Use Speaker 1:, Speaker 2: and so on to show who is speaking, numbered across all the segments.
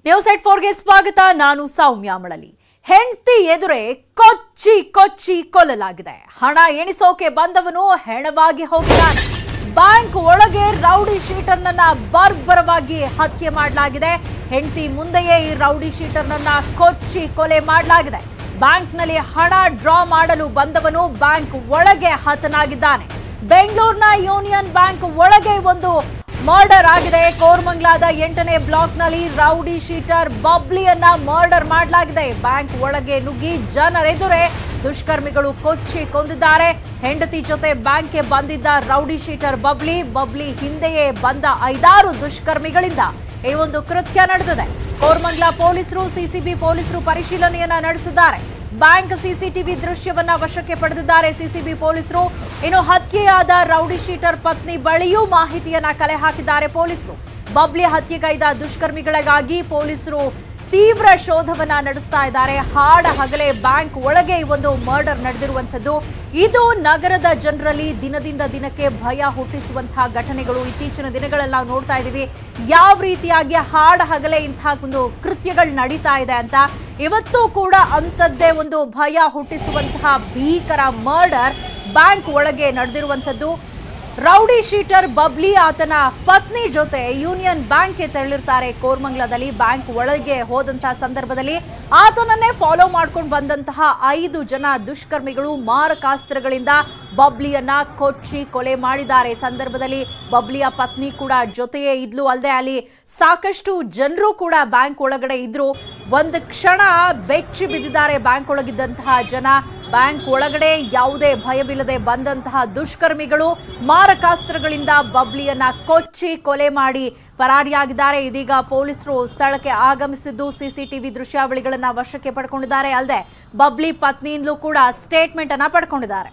Speaker 1: News eight ಫೋರ್ಗೆ ಸ್ವಾಗತ ನಾನು ಸೌಮ್ಯ ಮಳಲಿ ಹೆಂಡತಿ ಎದುರೇ ಕೊಚ್ಚಿ ಕೊಚ್ಚಿ ಕೊಲ್ಲಲಾಗಿದೆ ಹಣ ಎಣಿಸೋಕೆ ಬಂದವನು ಹೆಣವಾಗಿ ಹೋಗಿದ್ದಾನೆ ಬ್ಯಾಂಕ್ ಒಳಗೆ ರೌಡಿ ಶೀಟರ್ನನ್ನ ಬರ್ಬರವಾಗಿ ಹತ್ಯೆ ಮಾಡಲಾಗಿದೆ ಹೆಂಡತಿ ಮುಂದೆಯೇ ಈ ರೌಡಿ ಶೀಟರ್ನನ್ನ ಕೊಚ್ಚಿ ಕೊಲೆ ಮಾಡಲಾಗಿದೆ ಬ್ಯಾಂಕ್ನಲ್ಲಿ ಹಣ ಡ್ರಾ ಮಾಡಲು ಬಂದವನು ಬ್ಯಾಂಕ್ ಒಳಗೆ ಹತನಾಗಿದ್ದಾನೆ ಬೆಂಗಳೂರಿನ ಯೂನಿಯನ್ ಬ್ಯಾಂಕ್ ಒಳಗೆ ಒಂದು ಮರ್ಡರ್ ಆಗಿದೆ ಕೋರ್ಮಂಗ್ಲಾದ ಎಂಟನೇ ಬ್ಲಾಕ್ನಲ್ಲಿ ರೌಡಿ ಶೀಟರ್ ಬಬ್ಲಿಯನ್ನ ಮರ್ಡರ್ ಮಾಡಲಾಗಿದೆ ಬ್ಯಾಂಕ್ ಒಳಗೆ ನುಗ್ಗಿ ಜನರೆದುರೇ ದುಷ್ಕರ್ಮಿಗಳು ಕೊಚ್ಚಿ ಕೊಂದಿದ್ದಾರೆ ಹೆಂಡತಿ ಜೊತೆ ಬ್ಯಾಂಕ್ಗೆ ಬಂದಿದ್ದ ರೌಡಿ ಶೀಟರ್ ಬಬ್ಲಿ ಬಬ್ಲಿ ಹಿಂದೆಯೇ ಬಂದ ಐದಾರು ದುಷ್ಕರ್ಮಿಗಳಿಂದ ಈ ಒಂದು ಕೃತ್ಯ ನಡೆದಿದೆ ಕೋರ್ಮಂಗ್ಲಾ ಪೊಲೀಸರು ಸಿಸಿಬಿ ಪೊಲೀಸರು ಪರಿಶೀಲನೆಯನ್ನ ನಡೆಸಿದ್ದಾರೆ ಬ್ಯಾಂಕ್ ಸಿಸಿಟಿವಿ ದೃಶ್ಯವನ್ನ ವಶಕ್ಕೆ ಪಡೆದಿದ್ದಾರೆ ಸಿಸಿಬಿ ಪೊಲೀಸರು ಇನ್ನು ಹತ್ಯೆಯಾದ ರೌಡಿ ಶೀಟರ್ ಪತ್ನಿ ಬಳಿಯೂ ಮಾಹಿತಿಯನ್ನ ಕಲೆ ಹಾಕಿದ್ದಾರೆ ಪೊಲೀಸರು ಬಬ್ಲಿ ಹತ್ಯೆಗೈದ ದುಷ್ಕರ್ಮಿಗಳಿಗಾಗಿ ಪೊಲೀಸರು ತೀವ್ರ ಶೋಧವನ್ನ ನಡೆಸ್ತಾ ಇದ್ದಾರೆ ಹಾಡ ಹಗಲೇ ಬ್ಯಾಂಕ್ ಒಳಗೆ ಈ ಒಂದು ಮರ್ಡರ್ ನಡೆದಿರುವಂತದ್ದು ಇದು ನಗರದ ಜನರಲ್ಲಿ ದಿನದಿಂದ ದಿನಕ್ಕೆ ಭಯ ಹುಟ್ಟಿಸುವಂತಹ ಘಟನೆಗಳು ಇತ್ತೀಚಿನ ದಿನಗಳಲ್ಲಿ ನಾವು ನೋಡ್ತಾ ಇದ್ದೀವಿ ಯಾವ ರೀತಿಯಾಗಿ ಹಾಡ ಹಗಲೇ ಇಂತಹ ಒಂದು ಕೃತ್ಯಗಳು ನಡೀತಾ ಇದೆ ಅಂತ ಇವತ್ತು ಕೂಡ ಅಂಥದ್ದೇ ಒಂದು ಭಯ ಹುಟ್ಟಿಸುವಂತಹ ಭೀಕರ ಮರ್ಡರ್ ಬ್ಯಾಂಕ್ ಒಳಗೆ ನಡೆದಿರುವಂಥದ್ದು ರೌಡಿ ಶೀಟರ್ ಬಬ್ಲಿ ಆತನ ಪತ್ನಿ ಜೊತೆ ಯೂನಿಯನ್ ಬ್ಯಾಂಕ್ಗೆ ತೆರಳಿರ್ತಾರೆ ಕೋರ್ಮಂಗ್ಲದಲ್ಲಿ ಬ್ಯಾಂಕ್ ಒಳಗೆ ಹೋದಂತಹ ಸಂದರ್ಭದಲ್ಲಿ ಆತನನ್ನೇ ಫಾಲೋ ಮಾಡ್ಕೊಂಡು ಬಂದಂತಹ ಐದು ಜನ ದುಷ್ಕರ್ಮಿಗಳು ಮಾರಕಾಸ್ತ್ರಗಳಿಂದ ಬಬ್ಲಿಯನ್ನ ಕೊಚ್ಚಿ ಕೊಲೆ ಮಾಡಿದ್ದಾರೆ ಸಂದರ್ಭದಲ್ಲಿ ಬಬ್ಲಿಯ ಪತ್ನಿ ಕೂಡ ಜೊತೆಯೇ ಇದ್ಲು ಅಲ್ಲದೆ ಅಲ್ಲಿ ಸಾಕಷ್ಟು ಜನರು ಕೂಡ ಬ್ಯಾಂಕ್ ಒಳಗಡೆ ಇದ್ರು ಒಂದು ಕ್ಷಣ ಬೆಚ್ಚಿ ಬಿದ್ದಿದ್ದಾರೆ ಬ್ಯಾಂಕ್ ಒಳಗಿದ್ದಂತಹ ಜನ ಬ್ಯಾಂಕ್ ಒಳಗಡೆ ಯಾವುದೇ ಭಯವಿಲ್ಲದೆ ಬಂದಂತಹ ದುಷ್ಕರ್ಮಿಗಳು ಮಾರಕಾಸ್ತ್ರಗಳಿಂದ ಬಬ್ಲಿಯನ್ನ ಕೊಚ್ಚಿ ಕೊಲೆ ಮಾಡಿ ಪರಾರಿಯಾಗಿದ್ದಾರೆ ಇದೀಗ ಪೊಲೀಸರು ಸ್ಥಳಕ್ಕೆ ಆಗಮಿಸಿದ್ದು ಸಿಸಿಟಿವಿ ದೃಶ್ಯಾವಳಿಗಳನ್ನ ವಶಕ್ಕೆ ಪಡ್ಕೊಂಡಿದ್ದಾರೆ ಅಲ್ಲದೆ ಬಬ್ಲಿ ಪತ್ನಿಯಿಂದಲೂ ಕೂಡ ಸ್ಟೇಟ್ಮೆಂಟ್ ಅನ್ನ ಪಡ್ಕೊಂಡಿದ್ದಾರೆ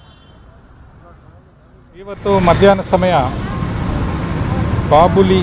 Speaker 2: ಇವತ್ತು ಮಧ್ಯಾಹ್ನ ಸಮಯ ಬಾಬುಲಿ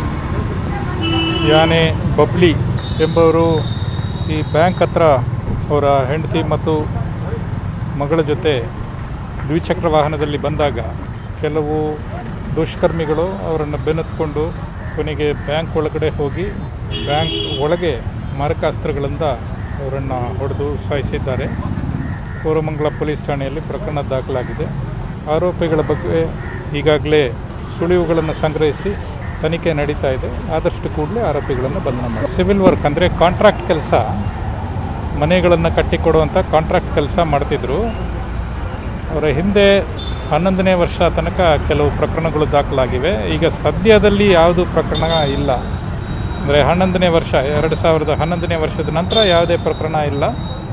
Speaker 2: ಯಾನೆ ಬಬ್ಲಿ ಎಂಬವರು ಈ ಬ್ಯಾಂಕ್ ಹತ್ರ ಅವರ ಹೆಂಡತಿ ಮತ್ತು ಮಗಳ ಜೊತೆ ದ್ವಿಚಕ್ರ ವಾಹನದಲ್ಲಿ ಬಂದಾಗ ಕೆಲವು ದುಷ್ಕರ್ಮಿಗಳು ಅವರನ್ನು ಬೆನ್ನತ್ಕೊಂಡು ಕೊನೆಗೆ ಬ್ಯಾಂಕ್ ಒಳಗಡೆ ಹೋಗಿ ಬ್ಯಾಂಕ್ ಒಳಗೆ ಮಾರಕಾಸ್ತ್ರಗಳಿಂದ ಅವರನ್ನು ಹೊಡೆದು ಸಾಯಿಸಿದ್ದಾರೆ ಕೋರಮಂಗಲ ಪೊಲೀಸ್ ಠಾಣೆಯಲ್ಲಿ ಪ್ರಕರಣ ದಾಖಲಾಗಿದೆ ಆರೋಪಿಗಳ ಬಗ್ಗೆ ಈಗಾಗಲೇ ಸುಳಿವುಗಳನ್ನು ಸಂಗ್ರಹಿಸಿ ತನಿಖೆ ನಡೀತಾ ಇದೆ ಆದಷ್ಟು ಕೂಡಲೇ ಆರೋಪಿಗಳನ್ನು ಬಂಧನ ಮಾಡಿ ಸಿವಿಲ್ ವರ್ಕ್ ಅಂದರೆ ಕಾಂಟ್ರಾಕ್ಟ್ ಕೆಲಸ ಮನೆಗಳನ್ನು ಕಟ್ಟಿಕೊಡುವಂಥ ಕಾಂಟ್ರಾಕ್ಟ್ ಕೆಲಸ ಮಾಡ್ತಿದ್ರು ಅವರ ಹಿಂದೆ ಹನ್ನೊಂದನೇ ವರ್ಷ ತನಕ ಕೆಲವು ಪ್ರಕರಣಗಳು ದಾಖಲಾಗಿವೆ ಈಗ ಸದ್ಯದಲ್ಲಿ ಯಾವುದು ಪ್ರಕರಣ ಇಲ್ಲ ಅಂದರೆ ಹನ್ನೊಂದನೇ ವರ್ಷ ಎರಡು ಸಾವಿರದ ಹನ್ನೊಂದನೇ ವರ್ಷದ ನಂತರ ಯಾವುದೇ ಪ್ರಕರಣ ಇಲ್ಲ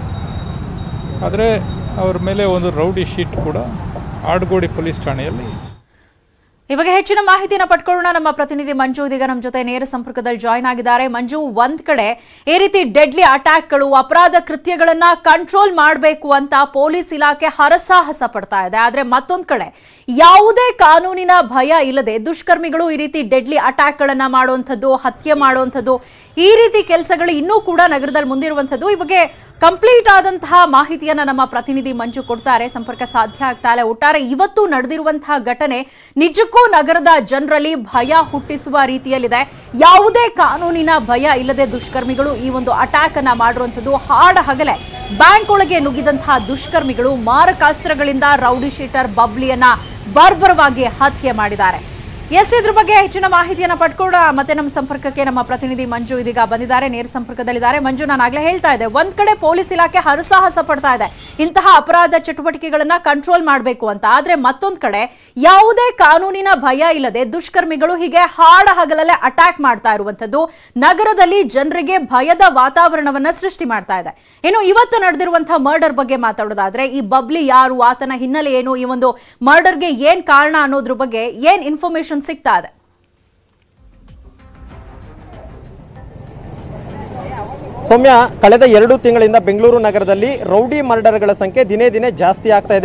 Speaker 2: ಆದರೆ ಅವ್ರ ಮೇಲೆ ಒಂದು ರೌಡಿ ಶೀಟ್ ಕೂಡ ಆಡ್ಗೋಡಿ ಪೊಲೀಸ್ ಠಾಣೆಯಲ್ಲಿ ಇದೆ.
Speaker 1: ಈ ಬಗ್ಗೆ ಹೆಚ್ಚಿನ ಮಾಹಿತಿಯನ್ನು ಪಡ್ಕೊಳ್ಳೋಣ ನಮ್ಮ ಪ್ರತಿನಿಧಿ ಮಂಜು ಇದೀಗ ನಮ್ಮ ಜೊತೆ ನೇರ ಸಂಪರ್ಕದಲ್ಲಿ ಜಾಯ್ನ್ ಆಗಿದ್ದಾರೆ ಮಂಜು ಒಂದ್ ಕಡೆ ಈ ರೀತಿ ಡೆಡ್ಲಿ ಅಟ್ಯಾಕ್ಗಳು ಅಪರಾಧ ಕೃತ್ಯಗಳನ್ನ ಕಂಟ್ರೋಲ್ ಮಾಡಬೇಕು ಅಂತ ಪೊಲೀಸ್ ಇಲಾಖೆ ಹರಸಾಹಸ ಪಡ್ತಾ ಇದೆ ಆದ್ರೆ ಮತ್ತೊಂದ್ ಕಡೆ ಯಾವುದೇ ಕಾನೂನಿನ ಭಯ ಇಲ್ಲದೆ ದುಷ್ಕರ್ಮಿಗಳು ಈ ರೀತಿ ಡೆಡ್ಲಿ ಅಟ್ಯಾಕ್ಗಳನ್ನ ಮಾಡುವಂಥದ್ದು ಹತ್ಯೆ ಮಾಡುವಂಥದ್ದು ಈ ರೀತಿ ಕೆಲಸಗಳು ಇನ್ನೂ ಕೂಡ ನಗರದಲ್ಲಿ ಮುಂದಿರುವಂಥದ್ದು ಈ ಬಗ್ಗೆ ಕಂಪ್ಲೀಟ್ ಆದಂತಹ ಮಾಹಿತಿಯನ್ನ ನಮ್ಮ ಪ್ರತಿನಿಧಿ ಮಂಜು ಕೊಡ್ತಾರೆ ಸಂಪರ್ಕ ಸಾಧ್ಯ ಆಗ್ತಾ ಇಲ್ಲ ಒಟ್ಟಾರೆ ಇವತ್ತು ನಡೆದಿರುವಂತಹ ಘಟನೆ ನಿಜಕ್ಕೂ ನಗರದ ಜನರಲ್ಲಿ ಭಯ ಹುಟ್ಟಿಸುವ ರೀತಿಯಲ್ಲಿದೆ ಯಾವುದೇ ಕಾನೂನಿನ ಭಯ ಇಲ್ಲದೆ ದುಷ್ಕರ್ಮಿಗಳು ಈ ಒಂದು ಅಟ್ಯಾಕ್ ಅನ್ನ ಮಾಡಿರುವಂತದ್ದು ಹಾಡ ಹಗಲೆ ಬ್ಯಾಂಕ್ ಒಳಗೆ ನುಗ್ಗಿದಂತಹ ದುಷ್ಕರ್ಮಿಗಳು ಮಾರಕಾಸ್ತ್ರಗಳಿಂದ ರೌಡಿ ಶೀಟರ್ ಬಬ್ಲಿಯನ್ನ ಬರ್ಬರವಾಗಿ ಹತ್ಯೆ ಮಾಡಿದ್ದಾರೆ ಎಸ್ ಇದ್ರ ಬಗ್ಗೆ ಹೆಚ್ಚಿನ ಮಾಹಿತಿಯನ್ನ ಪಡ್ಕೊಳ್ಳೋಣ ಮತ್ತೆ ನಮ್ಮ ಸಂಪರ್ಕಕ್ಕೆ ನಮ್ಮ ಪ್ರತಿನಿಧಿ ಮಂಜು ಇದೀಗ ಬಂದಿದ್ದಾರೆ ನೇರ ಸಂಪರ್ಕದಲ್ಲಿದ್ದಾರೆ ಮಂಜು ನಾನು ಆಗ್ಲೇ ಹೇಳ್ತಾ ಇದ್ದೆ ಒಂದ್ ಕಡೆ ಪೊಲೀಸ್ ಇಲಾಖೆ ಹರಸಾಹಸ ಪಡ್ತಾ ಇದೆ ಇಂತಹ ಅಪರಾಧ ಚಟುವಟಿಕೆಗಳನ್ನ ಕಂಟ್ರೋಲ್ ಮಾಡಬೇಕು ಅಂತ ಆದ್ರೆ ಮತ್ತೊಂದ್ ಕಡೆ ಯಾವುದೇ ಕಾನೂನಿನ ಭಯ ಇಲ್ಲದೆ ದುಷ್ಕರ್ಮಿಗಳು ಹೀಗೆ ಹಾಡ ಹಗಲಲ್ಲೇ ಅಟ್ಯಾಕ್ ಮಾಡ್ತಾ ಇರುವಂತದ್ದು ನಗರದಲ್ಲಿ ಜನರಿಗೆ ಭಯದ ವಾತಾವರಣವನ್ನ ಸೃಷ್ಟಿ ಮಾಡ್ತಾ ಇದೆ ಇನ್ನು ಇವತ್ತು ನಡೆದಿರುವಂತಹ ಮರ್ಡರ್ ಬಗ್ಗೆ ಮಾತಾಡೋದಾದ್ರೆ ಈ ಬಬ್ಲಿ ಯಾರು ಆತನ ಹಿನ್ನೆಲೆ ಏನು ಈ ಒಂದು ಮರ್ಡರ್ಗೆ ಏನ್ ಕಾರಣ ಅನ್ನೋದ್ರ ಬಗ್ಗೆ ಏನ್ ಇನ್ಫಾರ್ಮೇಶನ್ ಸಿಗ್ತಾ ಇದೆ
Speaker 3: ಸೌಮ್ಯ ಕಳೆದ ಎರಡು ತಿಂಗಳಿಂದ ಬೆಂಗಳೂರು ನಗರದಲ್ಲಿ ರೌಡಿ ಮರ್ಡರ್ಗಳ ಸಂಖ್ಯೆ ದಿನೇ ದಿನೇ ಜಾಸ್ತಿ ಆಗ್ತಾ ಇದೆ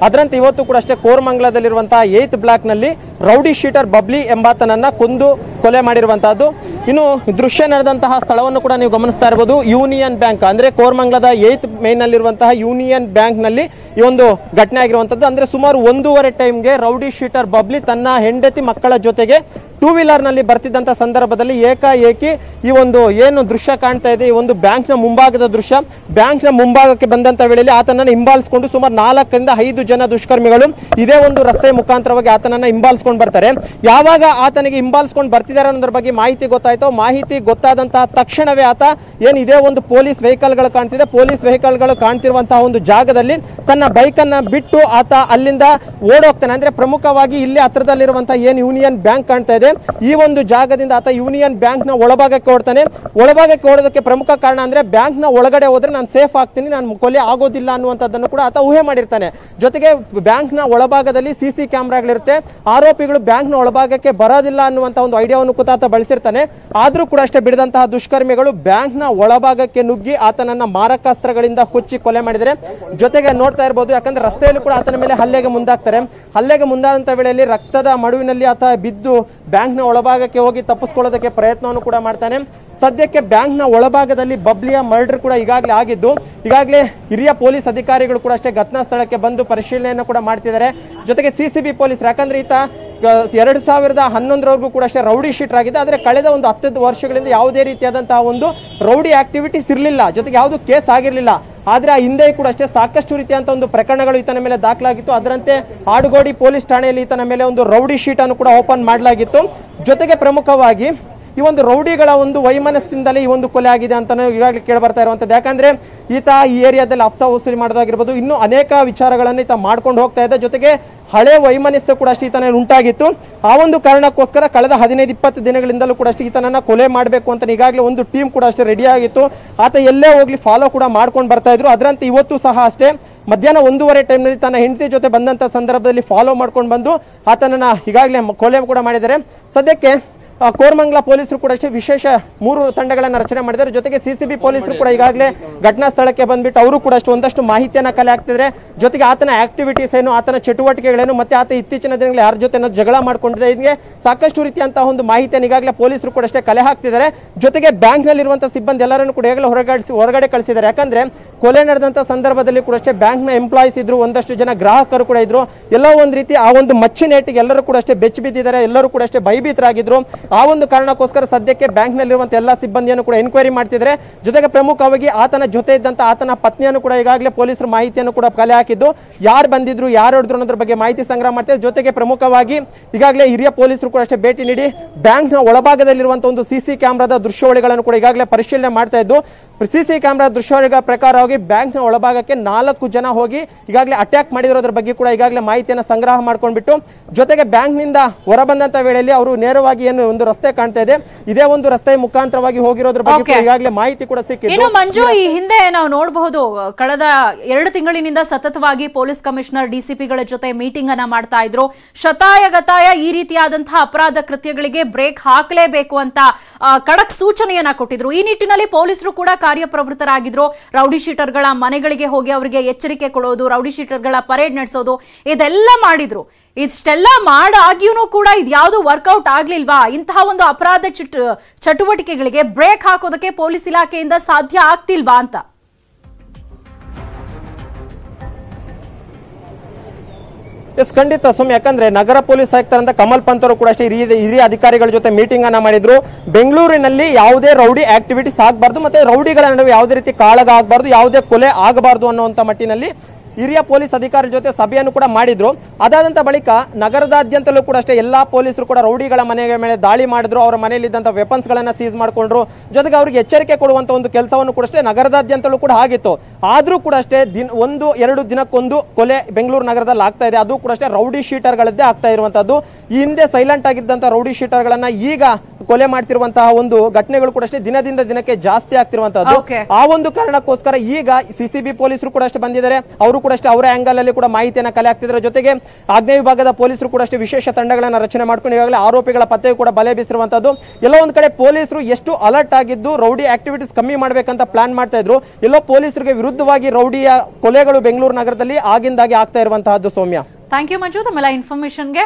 Speaker 3: ಅದರಂತೆ ಇವತ್ತು ಕೂಡ ಅಷ್ಟೇ ಕೋರಮಂಗಲದಲ್ಲಿರುವಂತಹ ಏತ್ ಬ್ಲಾಕ್ ನಲ್ಲಿ ರೌಡಿ ಶೀಟರ್ ಬಬ್ಲಿ ಎಂಬಾತನನ್ನ ಕೊಂದು ಕೊಲೆ ಮಾಡಿರುವಂತಹದ್ದು ಇನ್ನು ದೃಶ್ಯ ನಡೆದಂತಹ ಸ್ಥಳವನ್ನು ಕೂಡ ನೀವು ಗಮನಿಸ್ತಾ ಇರಬಹುದು ಯೂನಿಯನ್ ಬ್ಯಾಂಕ್ ಅಂದ್ರೆ ಕೋರಮಂಗಲದ ಏತ್ ಮೇನ್ ನಲ್ಲಿರುವಂತಹ ಯೂನಿಯನ್ ಬ್ಯಾಂಕ್ ನಲ್ಲಿ ಈ ಒಂದು ಘಟನೆ ಆಗಿರುವಂತದ್ದು ಅಂದ್ರೆ ಸುಮಾರು ಒಂದೂವರೆ ಟೈಮ್ಗೆ ರೌಡಿ ಶೀಟರ್ ಬಬ್ಲಿ ತನ್ನ ಹೆಂಡತಿ ಮಕ್ಕಳ ಜೊತೆಗೆ ಟೂ ವೀಲರ್ ನಲ್ಲಿ ಬರ್ತಿದ್ದಂತ ಸಂದರ್ಭದಲ್ಲಿ ಏಕಾಏಕಿ ಈ ಒಂದು ಏನು ದೃಶ್ಯ ಕಾಣ್ತಾ ಇದೆ ಈ ಒಂದು ಬ್ಯಾಂಕ್ ನ ಮುಂಭಾಗದ ದೃಶ್ಯ ಬ್ಯಾಂಕ್ ನ ಮುಂಭಾಗಕ್ಕೆ ಬಂದಂತ ವೇಳೆಯಲ್ಲಿ ಆತನನ್ನ ಹಿಂಬಾಲಿಸಿಕೊಂಡು ಸುಮಾರು ನಾಲ್ಕರಿಂದ ಐದು ಜನ ದುಷ್ಕರ್ಮಿಗಳು ಇದೇ ಒಂದು ರಸ್ತೆ ಮುಖಾಂತರವಾಗಿ ಆತನನ್ನ ಹಿಂಬಾಲಿಸ್ಕೊಂಡು ಬರ್ತಾರೆ ಯಾವಾಗ ಆತನಿಗೆ ಹಿಂಬಾಲಿಸ್ಕೊಂಡು ಬರ್ತಿದ್ದಾರೆ ಅನ್ನೋದ್ರ ಬಗ್ಗೆ ಮಾಹಿತಿ ಗೊತ್ತಾಯ್ತೋ ಮಾಹಿತಿ ಗೊತ್ತಾದಂತಹ ತಕ್ಷಣವೇ ಆತ ಏನು ಇದೇ ಒಂದು ಪೊಲೀಸ್ ವೆಹಿಕಲ್ಗಳು ಕಾಣ್ತಿದೆ ಪೊಲೀಸ್ ವೆಹಿಕಲ್ಗಳು ಕಾಣ್ತಿರುವಂತಹ ಒಂದು ಜಾಗದಲ್ಲಿ ತನ್ನ ಬೈಕ್ ಅನ್ನ ಬಿಟ್ಟು ಆತ ಅಲ್ಲಿಂದ ಓಡೋಗ್ತಾನೆ ಅಂದ್ರೆ ಪ್ರಮುಖವಾಗಿ ಇಲ್ಲಿ ಹತ್ರದಲ್ಲಿರುವಂತಹ ಏನು ಯೂನಿಯನ್ ಬ್ಯಾಂಕ್ ಕಾಣ್ತಾ ಇದೆ ಈ ಒಂದು ಜಾಗದಿಂದ ಆತ ಯೂನಿಯನ್ ಬ್ಯಾಂಕ್ ನ ಒಳಭಾಗಕ್ಕೆ ಓಡ್ತಾನೆ ಒಳಭಾಗಕ್ಕೆ ಓಡೋದಕ್ಕೆ ಪ್ರಮುಖ ಕಾರಣ ಅಂದ್ರೆ ಬ್ಯಾಂಕ್ ನ ಒಳಗಡೆ ಹೋದ್ರೆ ನಾನು ಸೇಫ್ ಆಗ್ತೀನಿ ನಾನು ಕೊಲೆ ಆಗೋದಿಲ್ಲ ಅನ್ನುವಂಥದ್ದನ್ನು ಕೂಡ ಆತ ಊಹೆ ಮಾಡಿರ್ತಾನೆ ಜೊತೆಗೆ ಬ್ಯಾಂಕ್ ನ ಒಳಭಾಗದಲ್ಲಿ ಸಿ ಸಿ ಕ್ಯಾಮ್ರಾಗಳಿರುತ್ತೆ ಆರೋಪಿಗಳು ಬ್ಯಾಂಕ್ ನ ಒಳಭಾಗಕ್ಕೆ ಬರೋದಿಲ್ಲ ಅನ್ನುವಂತ ಒಂದು ಐಡಿಯಾವನ್ನು ಕೂಡ ಆತ ಬಳಸಿರ್ತಾನೆ ಆದ್ರೂ ಕೂಡ ಅಷ್ಟೇ ಬಿಡದಂತಹ ದುಷ್ಕರ್ಮಿಗಳು ಬ್ಯಾಂಕ್ ನ ಒಳಭಾಗಕ್ಕೆ ನುಗ್ಗಿ ಆತನನ್ನ ಮಾರಕಾಸ್ತ್ರಗಳಿಂದ ಕೊಚ್ಚಿ ಕೊಲೆ ಮಾಡಿದರೆ ಜೊತೆಗೆ ನೋಡ್ತಾ ಇರಬಹುದು ಯಾಕಂದ್ರೆ ರಸ್ತೆಯಲ್ಲಿ ಕೂಡ ಆತನ ಮೇಲೆ ಹಲ್ಲೆಗೆ ಮುಂದಾಗ್ತಾರೆ ಹಲ್ಲೆಗೆ ಮುಂದಾದಂತ ವೇಳೆಯಲ್ಲಿ ರಕ್ತದ ಮಡುವಿನಲ್ಲಿ ಆತ ಬಿದ್ದು ಬ್ಯಾಂಕ್ ನ ಒಳಭಾಗಕ್ಕೆ ಹೋಗಿ ತಪ್ಪಿಸ್ಕೊಳ್ಳೋದಕ್ಕೆ ಪ್ರಯತ್ನವನ್ನು ಕೂಡ ಮಾಡ್ತಾನೆ ಸದ್ಯಕ್ಕೆ ಬ್ಯಾಂಕ್ ನ ಒಳಭಾಗದಲ್ಲಿ ಬಬ್ಲಿಯ ಮರ್ಡರ್ ಕೂಡ ಈಗಾಗಲೇ ಆಗಿದ್ದು ಈಗಾಗಲೇ ಹಿರಿಯ ಪೊಲೀಸ್ ಅಧಿಕಾರಿಗಳು ಕೂಡ ಅಷ್ಟೇ ಘಟನಾ ಸ್ಥಳಕ್ಕೆ ಬಂದು ಪರಿಶೀಲನೆಯನ್ನು ಕೂಡ ಮಾಡ್ತಿದ್ದಾರೆ ಜೊತೆಗೆ ಸಿ ಸಿ ಬಿ ಪೊಲೀಸ್ ಯಾಕಂದ್ರೆ ಈತ ಎರಡು ಸಾವಿರದ ಹನ್ನೊಂದರವರೆಗೂ ಕೂಡ ಅಷ್ಟೇ ರೌಡಿ ಶೀಟರ್ ಆಗಿದೆ ಆದರೆ ಕಳೆದ ಒಂದು ಹತ್ತು ವರ್ಷಗಳಿಂದ ಯಾವುದೇ ರೀತಿಯಾದಂತಹ ಒಂದು ರೌಡಿ ಆಕ್ಟಿವಿಟೀಸ್ ಇರಲಿಲ್ಲ ಜೊತೆಗೆ ಯಾವುದು ಕೇಸ್ ಆಗಿರಲಿಲ್ಲ ಆದ್ರೆ ಆ ಹಿಂದೆ ಕೂಡ ಅಷ್ಟೇ ಸಾಕಷ್ಟು ರೀತಿಯಂತ ಒಂದು ಪ್ರಕರಣಗಳು ಈತನ ಮೇಲೆ ದಾಖಲಾಗಿತ್ತು ಅದರಂತೆ ಆಡುಗೋಡಿ ಪೊಲೀಸ್ ಠಾಣೆಯಲ್ಲಿ ಈತನ ಮೇಲೆ ಒಂದು ರೌಡಿ ಶೀಟ್ ಅನ್ನು ಕೂಡ ಓಪನ್ ಮಾಡಲಾಗಿತ್ತು ಜೊತೆಗೆ ಪ್ರಮುಖವಾಗಿ ಈ ಒಂದು ರೌಡಿಗಳ ಒಂದು ವೈಮನಸ್ಸಿಂದಲೇ ಈ ಒಂದು ಕೊಲೆ ಆಗಿದೆ ಅಂತಾನು ಈಗಾಗಲೇ ಕೇಳಿ ಬರ್ತಾ ಇರುವಂತದ್ದು ಯಾಕಂದ್ರೆ ಈತ ಈ ಏರಿಯಾದಲ್ಲಿ ಹಫ್ತಾ ವಸೂಲಿ ಮಾಡೋದಾಗಿರ್ಬೋದು ಇನ್ನೂ ಅನೇಕ ವಿಚಾರಗಳನ್ನು ಈತ ಮಾಡ್ಕೊಂಡು ಹೋಗ್ತಾ ಇದ್ದ ಜೊತೆಗೆ ಹಳೆ ವೈಮನಸ್ಸು ಕೂಡ ಅಷ್ಟೇ ಈತನ ಉಂಟಾಗಿತ್ತು ಆ ಒಂದು ಕಾರಣಕ್ಕೋಸ್ಕರ ಕಳೆದ ಹದಿನೈದು ಇಪ್ಪತ್ತು ದಿನಗಳಿಂದಲೂ ಕೂಡ ಅಷ್ಟೇ ಈತನನ್ನ ಕೊಲೆ ಮಾಡಬೇಕು ಅಂತ ಈಗಾಗಲೇ ಒಂದು ಟೀಮ್ ಕೂಡ ಅಷ್ಟೇ ರೆಡಿ ಆಗಿತ್ತು ಆತ ಎಲ್ಲೇ ಹೋಗ್ಲಿ ಫಾಲೋ ಕೂಡ ಮಾಡ್ಕೊಂಡು ಬರ್ತಾ ಇದ್ರು ಅದರಂತೆ ಇವತ್ತು ಸಹ ಅಷ್ಟೇ ಮಧ್ಯಾಹ್ನ ಒಂದೂವರೆ ಟೈಮ್ನಲ್ಲಿ ತನ್ನ ಹೆಂಡತಿ ಜೊತೆ ಬಂದಂತ ಸಂದರ್ಭದಲ್ಲಿ ಫಾಲೋ ಮಾಡ್ಕೊಂಡು ಬಂದು ಆತನನ್ನ ಈಗಾಗಲೇ ಮ- ಕೊಲೆ ಕೂಡ ಮಾಡಿದ್ದಾರೆ ಸದ್ಯಕ್ಕೆ ಆ, ಕೋರಮಂಗಲ ಪೊಲೀಸರು ಕೂಡ ಅಷ್ಟೇ ವಿಶೇಷ ಮೂರು ತಂಡಗಳನ್ನು ರಚನೆ ಮಾಡಿದ್ದಾರೆ ಜೊತೆಗೆ ಸಿಸಿಬಿ ಪೊಲೀಸರು ಕೂಡ ಈಗಾಗಲೇ ಘಟನಾ ಸ್ಥಳಕ್ಕೆ ಬಂದ್ಬಿಟ್ಟು ಅವರು ಕೂಡ ಅಷ್ಟು ಒಂದಷ್ಟು ಮಾಹಿತಿಯನ್ನ ಕಲೆ ಹಾಕ್ತಿದ್ದಾರೆ ಜೊತೆಗೆ ಆತನ ಆಕ್ಟಿವಿಟೀಸ್ ಏನು ಆತನ ಚಟುವಟಿಕೆಗಳೇನು ಮತ್ತೆ ಆತ ಇತ್ತೀಚಿನ ದಿನಗಳಲ್ಲಿ ಯಾರ ಜೊತೆ ಜಗಳ ಮಾಡ್ಕೊಂಡಿದೆ ಇದಕ್ಕೆ ಸಾಕಷ್ಟು ರೀತಿಯಂತಹ ಒಂದು ಮಾಹಿತಿಯನ್ನು ಈಗಾಗಲೇ ಪೊಲೀಸರು ಕೂಡ ಅಷ್ಟೇ ಕಲೆ ಹಾಕ್ತಿದ್ದಾರೆ ಜೊತೆಗೆ ಬ್ಯಾಂಕ್ ನಲ್ಲಿರುವಂತಹ ಸಿಬ್ಬಂದಿ ಎಲ್ಲರನ್ನು ಕೂಡ ಈಗಲೇ ಹೊರಗಡಿಸಿ ಹೊರಗಡೆ ಕಳಿಸಿದ್ದಾರೆ ಯಾಕಂದ್ರೆ ಕೊಲೆ ನಡೆದಂತ ಸಂದರ್ಭದಲ್ಲಿ ಕೂಡ ಅಷ್ಟೇ ಬ್ಯಾಂಕ್ ನ ಎಂಪ್ಲಾಯೀಸ್ ಇದ್ರು ಒಂದಷ್ಟು ಜನ ಗ್ರಾಹಕರು ಕೂಡ ಇದ್ರು ಎಲ್ಲೋ ಒಂದು ರೀತಿ ಆ ಒಂದು ಮಚ್ಚಿನೇಟಿಗೆ ಎಲ್ಲರೂ ಕೂಡ ಅಷ್ಟೇ ಬೆಚ್ಚಿ ಬಿದ್ದಿದ್ದಾರೆ ಎಲ್ಲರೂ ಕೂಡ ಅಷ್ಟೇ ಭಯಭೀತರಾಗಿದ್ರು ಆ ಒಂದು ಕಾರಣಕ್ಕೋಸ್ಕರ ಸದ್ಯಕ್ಕೆ ಬ್ಯಾಂಕ್ ನಲ್ಲಿರುವಂತಹ ಎಲ್ಲ ಸಿಬ್ಬಂದಿಯನ್ನು ಕೂಡ ಎನ್ಕ್ವೈರಿ ಮಾಡ್ತಿದ್ದಾರೆ ಜೊತೆಗೆ ಪ್ರಮುಖವಾಗಿ ಆತನ ಜೊತೆ ಇದ್ದಂತ ಆತನ ಪತ್ನಿಯನ್ನು ಕೂಡ ಈಗಾಗಲೇ ಪೊಲೀಸರು ಮಾಹಿತಿಯನ್ನು ಕೂಡ ಕಲೆ ಹಾಕಿದ್ದು ಯಾರು ಬಂದಿದ್ರು ಯಾರು ಹೊಡೆದ್ರು ಅನ್ನೋದ್ರ ಬಗ್ಗೆ ಮಾಹಿತಿ ಸಂಗ್ರಹ ಮಾಡ್ತಿದ್ದಾರೆ ಜೊತೆಗೆ ಪ್ರಮುಖವಾಗಿ ಈಗಾಗಲೇ ಹಿರಿಯ ಪೊಲೀಸರು ಕೂಡ ಅಷ್ಟೇ ಭೇಟಿ ನೀಡಿ ಬ್ಯಾಂಕ್ ನ ಒಳಭಾಗದಲ್ಲಿರುವಂತಹ ಒಂದು ಸಿಸಿ ಕ್ಯಾಮ್ರಾದ ದೃಶ್ಯಾವಳಿಗಳನ್ನು ಕೂಡ ಈಗಾಗಲೇ ಪರಿಶೀಲನೆ ಮಾಡ್ತಾ ಇದ್ದು ಸಿಸಿ ಕ್ಯಾಮ್ರಾ ದೃಶ್ಯಾವಳಿಗಳ ಪ್ರಕಾರವಾಗಿ ಬ್ಯಾಂಕ್ ನ ಒಳಭಾಗಕ್ಕೆ ನಾಲ್ಕು ಜನ ಹೋಗಿ ಈಗಾಗಲೇ ಅಟ್ಯಾಕ್ ಮಾಡಿರೋದ್ರ ಬಗ್ಗೆ ಕೂಡ ಈಗಾಗಲೇ ಮಾಹಿತಿಯನ್ನು ಸಂಗ್ರಹ ಮಾಡ್ಕೊಂಡ್ಬಿಟ್ಟು ಜೊತೆಗೆ ಬ್ಯಾಂಕ್ ನಿಂದ ಹೊರಬಂದಂತ ವೇಳೆಯಲ್ಲಿ ಅವರು ನೇರವಾಗಿ ಏನು ಒಂದು ರಸ್ತೆ ಕಾಣ್ತಾ ಇದೆ ಇದೇ ಒಂದು ರಸ್ತೆ ಮುಖಾಂತರವಾಗಿ ಹೋಗಿರೋದ್ರ ಬಗ್ಗೆ ಕೂಡ
Speaker 1: Okay.
Speaker 3: ಈಗಾಗಲೇ ಮಾಹಿತಿ ಕೂಡ ಸಿಕ್ಕಿದ್ದು
Speaker 1: ಇನ್ನು ಮಂಜು ಈ ಹಿಂದೆ ನಾವು ನೋಡಬಹುದು ಕಳೆದ ಎರಡು ತಿಂಗಳಿನಿಂದ ಸತತವಾಗಿ ಪೊಲೀಸ್ ಕಮಿಷನರ್ ಡಿಸಿಪಿಗಳ ಜೊತೆ ಮೀಟಿಂಗ್ ಅನ್ನ ಮಾಡ್ತಾ ಇದ್ರು ಶತಾಯ ಗತಾಯ ಈ ರೀತಿಯಾದಂತಹ ಅಪರಾಧ ಕೃತ್ಯಗಳಿಗೆ ಬ್ರೇಕ್ ಹಾಕಲೇಬೇಕು ಅಂತ ಆ, ಖಡಕ್ ಸೂಚನೆಯನ್ನ ಕೊಟ್ಟಿದ್ರು ಈ ನಿಟ್ಟಿನಲ್ಲಿ ಪೊಲೀಸರು ಕೂಡ ಕಾರ್ಯಪ್ರವೃತ್ತರಾಗಿದ್ರು ರೌಡಿ ಶೀಟರ್ಗಳ ಮನೆಗಳಿಗೆ ಹೋಗಿ ಅವರಿಗೆ ಎಚ್ಚರಿಕೆ ಕೊಡೋದು ರೌಡಿ ಶೀಟರ್ಗಳ ಪರೇಡ್ ನಡೆಸೋದು ಇದೆಲ್ಲ ಮಾಡಿದ್ರು ಇಷ್ಟೆಲ್ಲ ಮಾಡಾಗ್ಯೂ ಕೂಡ ಇದ್ಯಾವುದು ವರ್ಕೌಟ್ ಆಗ್ಲಿಲ್ವಾ ಇಂತಹ ಒಂದು ಅಪರಾಧ ಚಟ್ ಚಟುವಟಿಕೆಗಳಿಗೆ ಬ್ರೇಕ್ ಹಾಕೋದಕ್ಕೆ ಪೊಲೀಸ್ ಇಲಾಖೆಯಿಂದ ಸಾಧ್ಯ ಆಗ್ತಿಲ್ವಾ ಅಂತ
Speaker 3: ಎಸ್ ಖಂಡಿತ ಸುಮ್ ಯಾಕಂದ್ರೆ ನಗರ ಪೊಲೀಸ್ ಆಯುಕ್ತರಂತ ಕಮಲ್ ಪಂತ್ ಅವರು ಕೂಡ ಅಷ್ಟೇ ಹಿರಿಯ ಹಿರಿಯ ಅಧಿಕಾರಿಗಳ ಜೊತೆ ಮೀಟಿಂಗ್ ಅನ್ನ ಮಾಡಿದ್ರು ಬೆಂಗಳೂರಿನಲ್ಲಿ ಯಾವುದೇ ರೌಡಿ ಆಕ್ಟಿವಿಟೀಸ್ ಆಗಬಾರ್ದು ಮತ್ತೆ ರೌಡಿಗಳ ನಡುವೆ ಯಾವುದೇ ರೀತಿ ಕಾಳಗ ಆಗಬಾರ್ದು ಯಾವುದೇ ಕೊಲೆ ಆಗಬಾರ್ದು ಅನ್ನುವಂತ ಮಟ್ಟಿನಲ್ಲಿ ಹಿರಿಯ ಪೊಲೀಸ್ ಅಧಿಕಾರಿ ಜೊತೆ ಸಭೆಯನ್ನು ಕೂಡ ಮಾಡಿದ್ರು ಅದಾದಂತ ಬಳಿಕ ನಗರದಾದ್ಯಂತಲೂ ಕೂಡ ಅಷ್ಟೇ ಎಲ್ಲಾ ಪೊಲೀಸರು ಕೂಡ ರೌಡಿಗಳ ಮನೆಯ ಮೇಲೆ ದಾಳಿ ಮಾಡಿದ್ರು ಅವರ ಮನೆಯಲ್ಲಿದ್ದಂಥ ವೆಪನ್ಸ್ ಗಳನ್ನ ಸೀಸ್ ಮಾಡ್ಕೊಂಡ್ರು ಜೊತೆಗೆ ಅವರಿಗೆ ಎಚ್ಚರಿಕೆ ಕೊಡುವಂತ ಒಂದು ಕೆಲಸವನ್ನು ಕೂಡ ಅಷ್ಟೇ ನಗರದಾದ್ಯಂತಲೂ ಕೂಡ ಆಗಿತ್ತು ಆದ್ರೂ ಕೂಡ ಅಷ್ಟೇ ದಿನ ಒಂದು ಎರಡು ದಿನಕ್ಕೊಂದು ಕೊಲೆ ಬೆಂಗಳೂರು ನಗರದಲ್ಲಿ ಆಗ್ತಾ ಇದೆ ಅದು ಕೂಡ ಅಷ್ಟೇ ರೌಡಿ ಶೀಟರ್ಗಳದ್ದೇ ಆಗ್ತಾ ಇರುವಂತದ್ದು ಈ ಹಿಂದೆ ಸೈಲೆಂಟ್ ಆಗಿದ್ದಂತ ರೌಡಿ ಶೀಟರ್ಗಳನ್ನ ಈಗ ಕೊಲೆ ಮಾಡ್ತಿರುವಂತಹ ಒಂದು ಘಟನೆಗಳು ಕೂಡ ಅಷ್ಟೇ ದಿನದಿಂದ ದಿನಕ್ಕೆ ಜಾಸ್ತಿ ಆಗ್ತಿರುವಂತದ್ದು
Speaker 1: Okay.
Speaker 3: ಆ ಒಂದು ಕಾರಣಕ್ಕೋಸ್ಕರ ಈಗ ಸಿಸಿಬಿ ಪೊಲೀಸರು ಕೂಡ ಅಷ್ಟೇ ಬಂದಿದ್ದಾರೆ ಅವರು ಕೂಡ ಅಷ್ಟೇ ಅವರ ಆಂಗಲ್ ಅಲ್ಲಿ ಕೂಡ ಮಾಹಿತಿಯನ್ನು ಕಲೆ ಹಾಕ್ತಿದ್ರ ಜೊತೆಗೆ ಆಗ್ನೇಯ ವಿಭಾಗದ ಪೊಲೀಸರು ಕೂಡ ಅಷ್ಟೇ ವಿಶೇಷ ತಂಡಗಳನ್ನು ರಚನೆ ಮಾಡ್ಕೊಂಡು ಈಗಾಗಲೇ ಆರೋಪಿಗಳ ಪತ್ತೆಗೂ ಕೂಡ ಬಲೆ ಬೀಸಿರುವಂತದ್ದು ಎಲ್ಲೋ ಒಂದ್ ಕಡೆ ಪೊಲೀಸರು ಎಷ್ಟು ಅಲರ್ಟ್ ಆಗಿದ್ದು ರೌಡಿ ಆಕ್ಟಿವಿಟೀಸ್ ಕಮ್ಮಿ ಮಾಡಬೇಕಂತ ಪ್ಲಾನ್ ಮಾಡ್ತಾ ಇದ್ರು ಎಲ್ಲೋ ಪೊಲೀಸರಿಗೆ ವಿರುದ್ಧವಾಗಿ ರೌಡಿಯ ಕೊಲೆಗಳು ಬೆಂಗಳೂರು ನಗರದಲ್ಲಿ ಆಗಿಂದಾಗೆ ಆಗ್ತಾ ಇರುವಂತಹದ್ದು ಸೌಮ್ಯ
Speaker 1: ಥ್ಯಾಂಕ್ ಯು ಮಂಜು ತಮ್ಮೆಲ್ಲ ಇನ್ಫಾರ್ಮೇಶನ್ಗೆ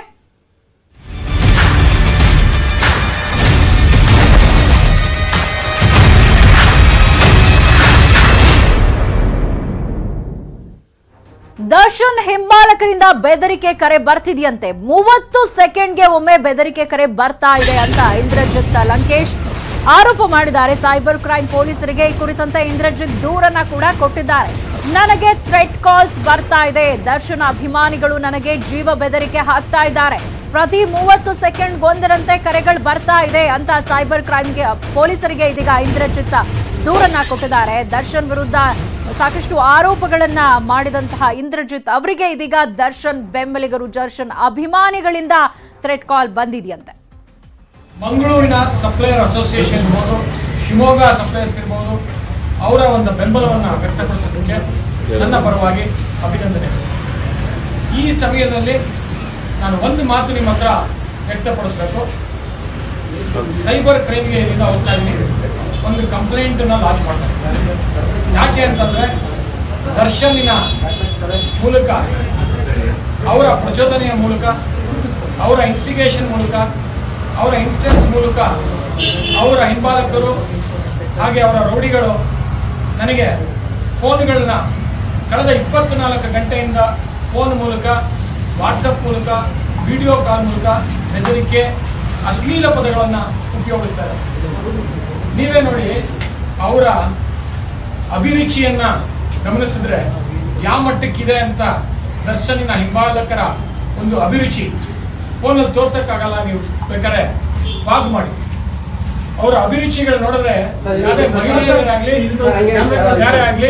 Speaker 1: ದರ್ಶನ್ ಹಿಂಬಾಲಕರಿಂದ ಬೆದರಿಕೆ ಕರೆ ಬರ್ತಿದೆಯಂತೆ ಮೂವತ್ತು ಸೆಕೆಂಡ್ಗೆ ಒಮ್ಮೆ ಬೆದರಿಕೆ ಕರೆ ಬರ್ತಾ ಇದೆ ಅಂತ ಇಂದ್ರಜಿತ್ ಲಂಕೇಶ್ ಆರೋಪ ಮಾಡಿದ್ದಾರೆ ಸೈಬರ್ ಕ್ರೈಮ್ ಪೊಲೀಸರಿಗೆ ಈ ಕುರಿತಂತೆ ಇಂದ್ರಜಿತ್ ದೂರನ್ನ ಕೂಡ ಕೊಟ್ಟಿದ್ದಾರೆ ನನಗೆ ಥ್ರೆಟ್ ಕಾಲ್ಸ್ ಬರ್ತಾ ಇದೆ ದರ್ಶನ್ ಅಭಿಮಾನಿಗಳು ನನಗೆ ಜೀವ ಬೆದರಿಕೆ ಹಾಕ್ತಾ ಇದ್ದಾರೆ ಪ್ರತಿ ಮೂವತ್ತು ಸೆಕೆಂಡ್ ಗೊಂದರಂತೆ ಕರೆಗಳು ಬರ್ತಾ ಇದೆ ಅಂತ ಸೈಬರ್ ಕ್ರೈಮ್ಗೆ ಪೊಲೀಸರಿಗೆ ಇದೀಗ ಇಂದ್ರಜಿತ್ ದೂರನ್ನ ಕೊಟ್ಟಿದ್ದಾರೆ ದರ್ಶನ್ ವಿರುದ್ಧ ಸಾಕಷ್ಟು ಆರೋಪಗಳನ್ನ ಮಾಡಿದಂತಹ ಇಂದ್ರಜಿತ್ ಅವರಿಗೆ ಇದೀಗ ದರ್ಶನ್ ಬೆಂಬಲಿಗರು ದರ್ಶನ್ ಅಭಿಮಾನಿಗಳಿಂದ ಥ್ರೆಟ್ ಕಾಲ್ ಬಂದಿದೆಯಂತೆ
Speaker 4: ಮಂಗಳೂರಿನ ಸಪ್ಲೈಯರ್ ಅಸೋಸಿಯೇಷನ್ ಇರ್ಬೋದು ಶಿವಮೊಗ್ಗ ಸಪ್ಲೈಯರ್ಸ್ ಇರ್ಬೋದು ಅವರ ಒಂದು ಬೆಂಬಲವನ್ನು ವ್ಯಕ್ತಪಡಿಸೋದಕ್ಕೆ ನನ್ನ ಪರವಾಗಿ ಅಭಿನಂದನೆ ಈ ಸಮಯದಲ್ಲಿ ನಾನು ಒಂದು ಮಾತು ನಿಮ್ಮ ಹತ್ರ ವ್ಯಕ್ತಪಡಿಸಬೇಕು ಸೈಬರ್ ಕ್ರೈಮ್ಗೆ ಇಲ್ಲಿಂದ ಹೋಗ್ತಾ ಇದ್ದೀನಿ ಒಂದು ಕಂಪ್ಲೇಂಟನ್ನು ಲಾಂಚ್ ಮಾಡ್ತಾ ಇದ್ದೀನಿ ಯಾಕೆ ಅಂತಂದರೆ ದರ್ಶನಿನ ಮೂಲಕ ಅವರ ಪ್ರಚೋದನೆಯ ಮೂಲಕ ಅವರ ಇನ್ಸ್ಟಿಗೇಷನ್ ಮೂಲಕ ಅವರ ಇನ್ಸ್ಟೆನ್ಸ್ ಮೂಲಕ ಅವರ ಹಿಂಬಾಲಕರು ಹಾಗೆ ಅವರ ರೌಡಿಗಳು ನನಗೆ ಫೋನ್ಗಳನ್ನ ಕಳೆದ ಇಪ್ಪತ್ತು ನಾಲ್ಕು ಗಂಟೆಯಿಂದ ಫೋನ್ ಮೂಲಕ ವಾಟ್ಸಪ್ ಮೂಲಕ ವಿಡಿಯೋ ಕಾಲ್ ಮೂಲಕ ಬೆದರಿಕೆ ಅಶ್ಲೀಲ ಪದಗಳನ್ನು ಉಪಯೋಗಿಸ್ತಾರೆ ನೀವೇ ನೋಡಿ ಅವರ ಅಭಿರುಚಿಯನ್ನ ಗಮನಿಸಿದ್ರೆ ಯಾವ ಮಟ್ಟಕ್ಕಿದೆ ಅಂತ ದರ್ಶನಿನ ಹಿಂಬಾಲಕರ ಒಂದು ಅಭಿರುಚಿ ಫೋನಲ್ಲಿ ತೋರ್ಸಕ್ಕಾಗಲ್ಲ ನೀವು ಬೇಕಾದ್ರೆ ಫಾಗ್ ಮಾಡಿ ಅವರ ಅಭಿರುಚಿಗಳು ನೋಡಿದ್ರೆ ಯಾವುದೇ ಮಹಿಳೆಯರಾಗ್ಲಿ ಯಾರೇ ಆಗ್ಲಿ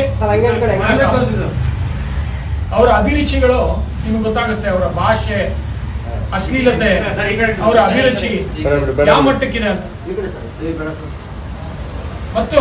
Speaker 4: ಅವರ ಅಭಿರುಚಿಗಳು ನಿಮ್ಗೆ ಗೊತ್ತಾಗುತ್ತೆ ಅವರ ಭಾಷೆ ಅಶ್ಲೀಲತೆ ಅವರ ಅಭಿರುಚಿ ಯಾವ ಮಟ್ಟಕ್ಕಿದೆ ಅಂತ ಮತ್ತು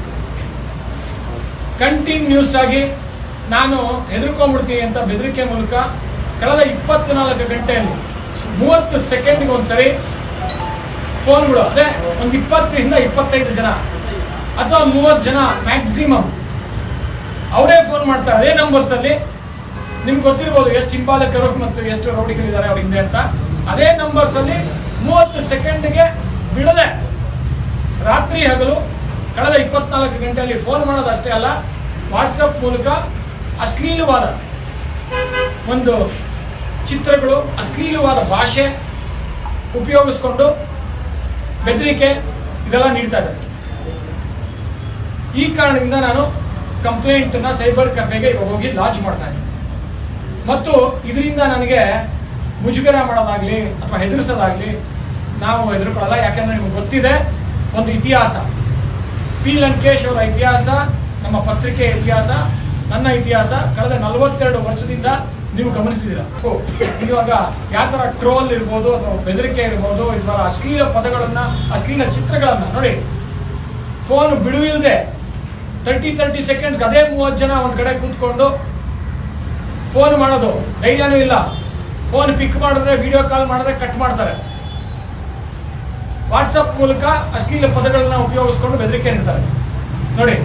Speaker 4: ಕಂಟಿನ್ಯೂಸ್ ಆಗಿ ನಾನು ಹೆದರ್ಕೊಂಡ್ಬಿಡ್ತೀನಿ ಅಂತ ಬೆದರಿಕೆ ಮೂಲಕ ಕಳೆದ ಇಪ್ಪತ್ನಾಲ್ಕು ಗಂಟೆಯಲ್ಲಿ ಮೂವತ್ತು ಸೆಕೆಂಡ್ಗೆ ಒಂದ್ಸರಿ ಫೋನ್ಗಳು ಅದೇ ಒಂದು ಇಪ್ಪತ್ತರಿಂದ ಇಪ್ಪತ್ತೈದು ಜನ ಅಥವಾ ಮೂವತ್ತು ಜನ ಮ್ಯಾಕ್ಸಿಮಮ್ ಅವರೇ ಫೋನ್ ಮಾಡ್ತಾರೆ ಅದೇ ನಂಬರ್ಸ್ ಅಲ್ಲಿ ನಿಮ್ಗೆ ಗೊತ್ತಿರ್ಬೋದು ಎಷ್ಟು ಹಿಂಬಾಲಕರು ಮತ್ತು ಎಷ್ಟು ರೌಡಿಗಳಿದ್ದಾರೆ ಅವ್ರ ಹಿಂದೆ ಅಂತ ಅದೇ ನಂಬರ್ಸ್ ಅಲ್ಲಿ ಮೂವತ್ತು ಸೆಕೆಂಡ್ಗೆ ಬಿಡದೆ ರಾತ್ರಿ ಹಗಲು ಕಳೆದ ಇಪ್ಪತ್ನಾಲ್ಕು ಗಂಟೆಯಲ್ಲಿ ಫೋನ್ ಮಾಡೋದು ಅಷ್ಟೇ ಅಲ್ಲ ವಾಟ್ಸಪ್ ಮೂಲಕ ಅಶ್ಲೀಲವಾದ ಒಂದು ಚಿತ್ರಗಳು ಅಶ್ಲೀಲವಾದ ಭಾಷೆ ಉಪಯೋಗಿಸ್ಕೊಂಡು ಬೆದರಿಕೆ ಇದೆಲ್ಲ ನೀಡ್ತಾ ಇದ್ದಾರೆ ಈ ಕಾರಣದಿಂದ ನಾನು ಕಂಪ್ಲೇಂಟನ್ನು ಸೈಬರ್ ಕೆಫೆಗೆ ಇವಾಗ ಹೋಗಿ ಲಾಂಚ್ ಮಾಡ್ತಾ ಇದ್ದೀನಿ ಮತ್ತು ಇದರಿಂದ ನನಗೆ ಮುಜುಗರ ಮಾಡೋದಾಗ್ಲಿ ಅಥವಾ ಹೆದರಿಸೋದಾಗ್ಲಿ ನಾವು ಹೆದರ್ಕೊಳ್ಳಲ್ಲ ಯಾಕೆಂದ್ರೆ ನಿಮ್ಗೆ ಗೊತ್ತಿದೆ ಒಂದು ಇತಿಹಾಸ ಪಿ ಲಂಕೇಶ್ ಅವರ ಇತಿಹಾಸ ನಮ್ಮ ಪತ್ರಿಕೆಯ ಇತಿಹಾಸ ನನ್ನ ಇತಿಹಾಸ ಕಳೆದ ನಲವತ್ತೆರಡು ವರ್ಷದಿಂದ ನೀವು ಗಮನಿಸಿದ್ದೀರ ಓ, ಇವಾಗ ಯಾವ ಥರ ಟ್ರೋಲ್ ಇರ್ಬೋದು ಅಥವಾ ಬೆದರಿಕೆ ಇರ್ಬೋದು ಅಥವಾ ಅಶ್ಲೀಲ ಪದಗಳನ್ನ ಅಶ್ಲೀಲ ಚಿತ್ರಗಳನ್ನ ನೋಡಿ ಫೋನ್ ಬಿಡುವಿಲ್ಲದೆ ತರ್ಟಿ ತರ್ಟಿ ಸೆಕೆಂಡ್ಸ್ ಅದೇ ಮೂವತ್ತು ಜನ ಒಂದ್ ಕಡೆ ಕೂತ್ಕೊಂಡು ಫೋನ್ ಮಾಡೋದು ಧೈರ್ಯನೂ ಇಲ್ಲ ಫೋನ್ ಪಿಕ್ ಮಾಡಿದ್ರೆ ವಿಡಿಯೋ ಕಾಲ್ ಮಾಡಿದ್ರೆ ಕಟ್ ಮಾಡ್ತಾರೆ ವಾಟ್ಸಪ್ ಮೂಲಕ ಅಶ್ಲೀಲ ಪದಗಳನ್ನ ಉಪಯೋಗಿಸ್ಕೊಂಡು ಬೆದರಿಕೆ ನೀಡ್ತಾರೆ ನೋಡಿ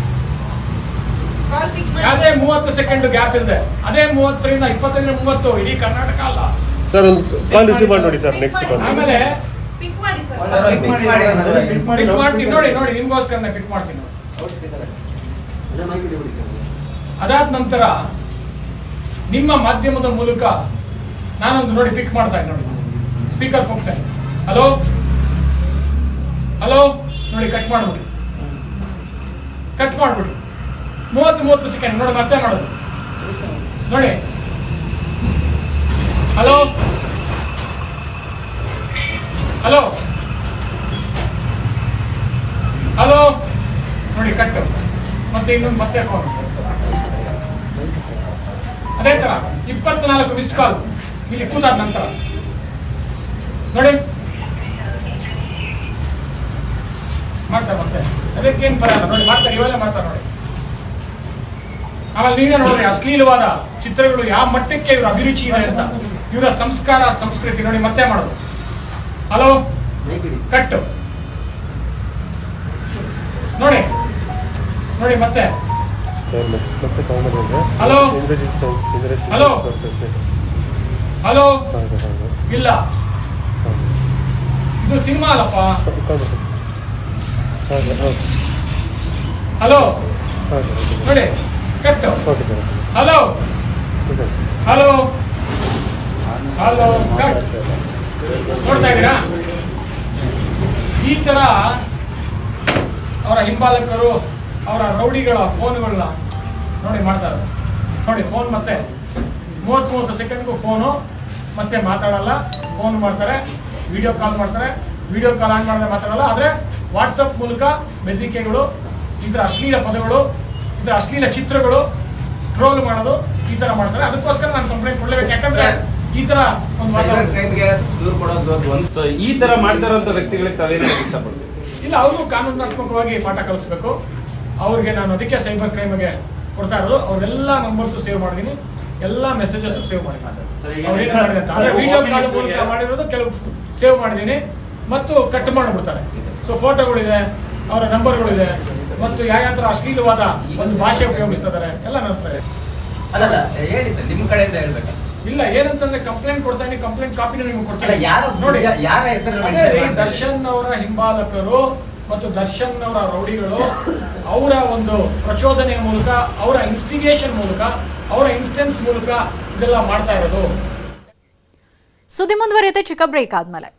Speaker 4: ಯಾವುದೇ ಮೂವತ್ತು ಸೆಕೆಂಡ್ ಗ್ಯಾಪ್ ಇಲ್ಲದೆ ಅದೇ ಮೂವತ್ತರಿಂದ ಇಪ್ಪತ್ತೈದರಿಂದ ಮೂವತ್ತು ಇಡೀ ಕರ್ನಾಟಕ ಅಲ್ಲ
Speaker 5: ಸರ್ ಒಂದು ಕಾಲ್ ರಿಸೀವ್ ಮಾಡಿ ನೋಡಿ ಸರ್ ನೆಕ್ಸ್ಟ್ ಬಂದು
Speaker 4: ಆಮೇಲೆ
Speaker 6: ಪಿಕ್ ಮಾಡಿ ಸರ್
Speaker 4: ಪಿಕ್ ಮಾಡ್ತೀನಿ ನೋಡಿ ನೋಡಿ ನಿಮ್ಗೋಸ್ಕರ ಪಿಕ್ ಮಾಡ್ತೀನಿ ನೋಡಿ. ಅದಾದ ನಂತರ ನಿಮ್ಮ ಮಾಧ್ಯಮದ ಮೂಲಕ ನಾನೊಂದು ನೋಡಿ ಪಿಕ್ ಮಾಡ್ತಾ ಇದ್ದೀನಿ ನೋಡಿ ಸ್ಪೀಕರ್ ಹೋಗ್ತೇನೆ ಹಲೋ ಹಲೋ ನೋಡಿ ಕಟ್ ಮಾಡ್ಬಿಡಿ ಕಟ್ ಮಾಡ್ಬಿಡಿ ಮೂವತ್ತು ಮೂವತ್ತು ಸೆಕೆಂಡ್ ನೋಡಿ ಮತ್ತೆ ಮಾಡೋದು ನೋಡಿ ಹಲೋ ಹಲೋ ಹಲೋ ನೋಡಿ ಕಟ್ ಮತ್ತೆ ಇನ್ನೊಂದು ಮತ್ತೆ ಫೋನ್ ಅದೇ ತರ ಇಪ್ಪತ್ನಾಲ್ಕು ಮಿಸ್ಡ್ ಕಾಲ್ ಇಲ್ಲಿ ಕೂತಾದ ನಂತರ ನೋಡಿ ಮಾಡ್ತಾರೆ ಮತ್ತೆ ಅದಕ್ಕೇನು ಬರಲ್ಲ ನೋಡಿ ಮಾಡ್ತಾರೆ ಇವೆಲ್ಲ ಮಾಡ್ತಾರೆ ನೋಡಿ ಆಮೇಲೆ ನೀವೇ ನೋಡ್ರಿ ಅಶ್ಲೀಲವಾದ ಚಿತ್ರಗಳು ಯಾವ ಮಟ್ಟಕ್ಕೆ ಇವರ ಅಭಿರುಚಿ ಇದೆ ಅಂತ ಇವರ ಸಂಸ್ಕಾರ ಸಂಸ್ಕೃತಿ ನೋಡಿ ಮತ್ತೆ ಮಾಡೋದು ಹಲೋ ಕಟ್ಟು ನೋಡಿ ನೋಡಿ ಮತ್ತೆ
Speaker 5: ಸರ್, ಮತ್ತೆ ಮತ್ತೆ ಕಾಮೆಂಟ್ ಇದೆ.
Speaker 4: ಹಲೋ?
Speaker 5: ಇಂದ್ರಜಿತ್ ಸೌ- ಇಂದ್ರಜಿತ್
Speaker 4: ಹಲೋ?
Speaker 5: ಬರ್ತೈತೆ.
Speaker 4: ಹಲೋ
Speaker 5: ಹೌದು, ಹೌದು.
Speaker 4: ಇಲ್ಲ
Speaker 5: ಹೌದು.
Speaker 4: ಇದು ಸಿನಿಮಾ ಅಲ್ಲಪ್ಪ
Speaker 5: ಕಾಮೆಂಟ್. ಹೌದು, ಹೌದು.
Speaker 4: ಹಲೋ
Speaker 5: ಹೌದು, ಹೌದು.
Speaker 4: ನೋಡಿ ಕಟ್ಟು
Speaker 5: ಓಕೆ ಸರ್.
Speaker 4: ಹಲೋ
Speaker 5: ಇದೆ.
Speaker 4: ಹಲೋ ಹಲೋ ಕಟ್ ನೋಡ್ತಾ ಇದ್ದೀರಾ ಈ ತರ ಅವರ ಹಿಂಬಾಲಕರು ಅವರ ರೌಡಿಗಳ ಫೋನ್ಗಳನ್ನ ನೋಡಿ ಮಾಡ್ತಾರೆ ನೋಡಿ ಫೋನ್ ಮತ್ತೆ ಮೂವತ್ತು ಮೂವತ್ತು ಸೆಕೆಂಡ್ಗೂ ಫೋನು ಮತ್ತೆ ಮಾತಾಡಲ್ಲ ಫೋನ್ ಮಾಡ್ತಾರೆ ವಿಡಿಯೋ ಕಾಲ್ ಮಾಡ್ತಾರೆ ವಿಡಿಯೋ ಕಾಲ್ ಆನ್ ಮಾಡಿದ್ರೆ ಮಾತಾಡಲ್ಲ ಆದರೆ ವಾಟ್ಸಪ್ ಮೂಲಕ ಬೆದರಿಕೆಗಳು ಇದರ ಅಶ್ಲೀಲ ಪದಗಳು ಇದರ ಅಶ್ಲೀಲ ಚಿತ್ರಗಳು ಟ್ರೋಲ್ ಮಾಡೋದು ಈ ತರ ಮಾಡ್ತಾರೆ ಅದಕ್ಕೋಸ್ಕರ ನಾನು ಕಂಪ್ಲೇಂಟ್ ಕೊಡ್ಲೇಬೇಕು ಯಾಕಂದ್ರೆ ಈ ತರ ಒಂದು
Speaker 6: ಸೈಬರ್
Speaker 4: ವಾತಾವರಣ
Speaker 6: ಕ್ರೈಮ್ಗೆ ದೂರು ಕೊಡೋದು ಅದು ಒಂದು ಸೊ ಈ ತರ ಮಾಡ್ತಾರಂತ ವ್ಯಕ್ತಿಗಳಿಗೆ ತಾವೇನು ಇಷ್ಟಪಡ್ತೀವಿ
Speaker 4: ಇಲ್ಲ ಅವ್ರಿಗೂ ಕಾನೂನಾತ್ಮಕವಾಗಿ ಪಾಠ ಕಲಿಸ್ಬೇಕು ಅವ್ರಿಗೆ ನಾನು ಅದಕ್ಕೆ ಸೈಬರ್ ಕ್ರೈಮ್ಗೆ ಕೊಡ್ತಾ ಇರೋದು ಅವ್ರೆಲ್ಲ ನಂಬರ್ಸ್ ಸೇವ್ ಮಾಡಿದೀನಿ ಎಲ್ಲ ಮೆಸೇಜಸ್ ಸೇವ್ ಮಾಡಿದ್ದೀನಿ ಅವ್ರು ಏನ್ ಮಾಡಿದ್ದಾರೆ ಅಂತ. ಅಂದ್ರೆ ವಿಡಿಯೋ ಕಾಲ್ ಮೂಲಕ ಮಾಡಿರೋದು ಕೆಲವು ಸೇವ್ ಮಾಡಿದ್ದೀನಿ ಮತ್ತು ಕಟ್ ಮಾಡಿಬಿಡ್ತಾರೆ ಸೊ ಫೋಟೋಗಳಿದೆ ಅವರ ನಂಬರ್ಗಳಿದೆ ಮತ್ತು ಯಾವ ಯಾವ ಥರ ಅಶ್ಲೀಲವಾದ ಒಂದು ಭಾಷೆ ಉಪಯೋಗಿಸ್ತಾ ಇದ್ದಾರೆ ಎಲ್ಲ ನನ್ನ ಹತ್ರ ಇದೆ.
Speaker 6: ಅಲ್ಲಲ್ಲ ಹೇಳಿ ಸರ್ ನಿಮ್ಮ ಕಡೆಯಿಂದ ಹೇಳ್ಬೇಕು
Speaker 4: ಇಲ್ಲ ಏನಂತಂದ್ರೆ ಕಂಪ್ಲೇಂಟ್ ಕೊಡ್ತಾ ಇದೀನಿ ಕಂಪ್ಲೇಂಟ್ ಕಾಪಿನ ನಿಮ್ಗೆ
Speaker 6: ಅಲ್ಲ
Speaker 4: ಕೊಡ್ತೀನಿ
Speaker 6: ಯಾರು
Speaker 4: ನೋಡಿ
Speaker 6: ಯಾರ ಹೆಸರು
Speaker 4: ಅದೇ ರೀ, ದರ್ಶನ್ ಅವರ ಹಿಂಬಾಲಕರು ಮತ್ತು ದರ್ಶನ್ ಅವರ ರೌಡಿಗಳು ಅವರ ಒಂದು ಪ್ರಚೋದನೆಯ ಮೂಲಕ ಅವರ ಇನ್ಸ್ಟಿಗೇಷನ್ ಮೂಲಕ ಅವರ ಇನ್ಸ್ಟೆನ್ಸ್ ಮೂಲಕ ಇದೆಲ್ಲ ಮಾಡ್ತಾ ಇರೋದು
Speaker 1: ಸುದ್ದಿ ಮುಂದುವರಿಯುತ್ತೆ ಚಿಕ್ಕ ಬ್ರೇಕ್ ಆದ್ಮೇಲೆ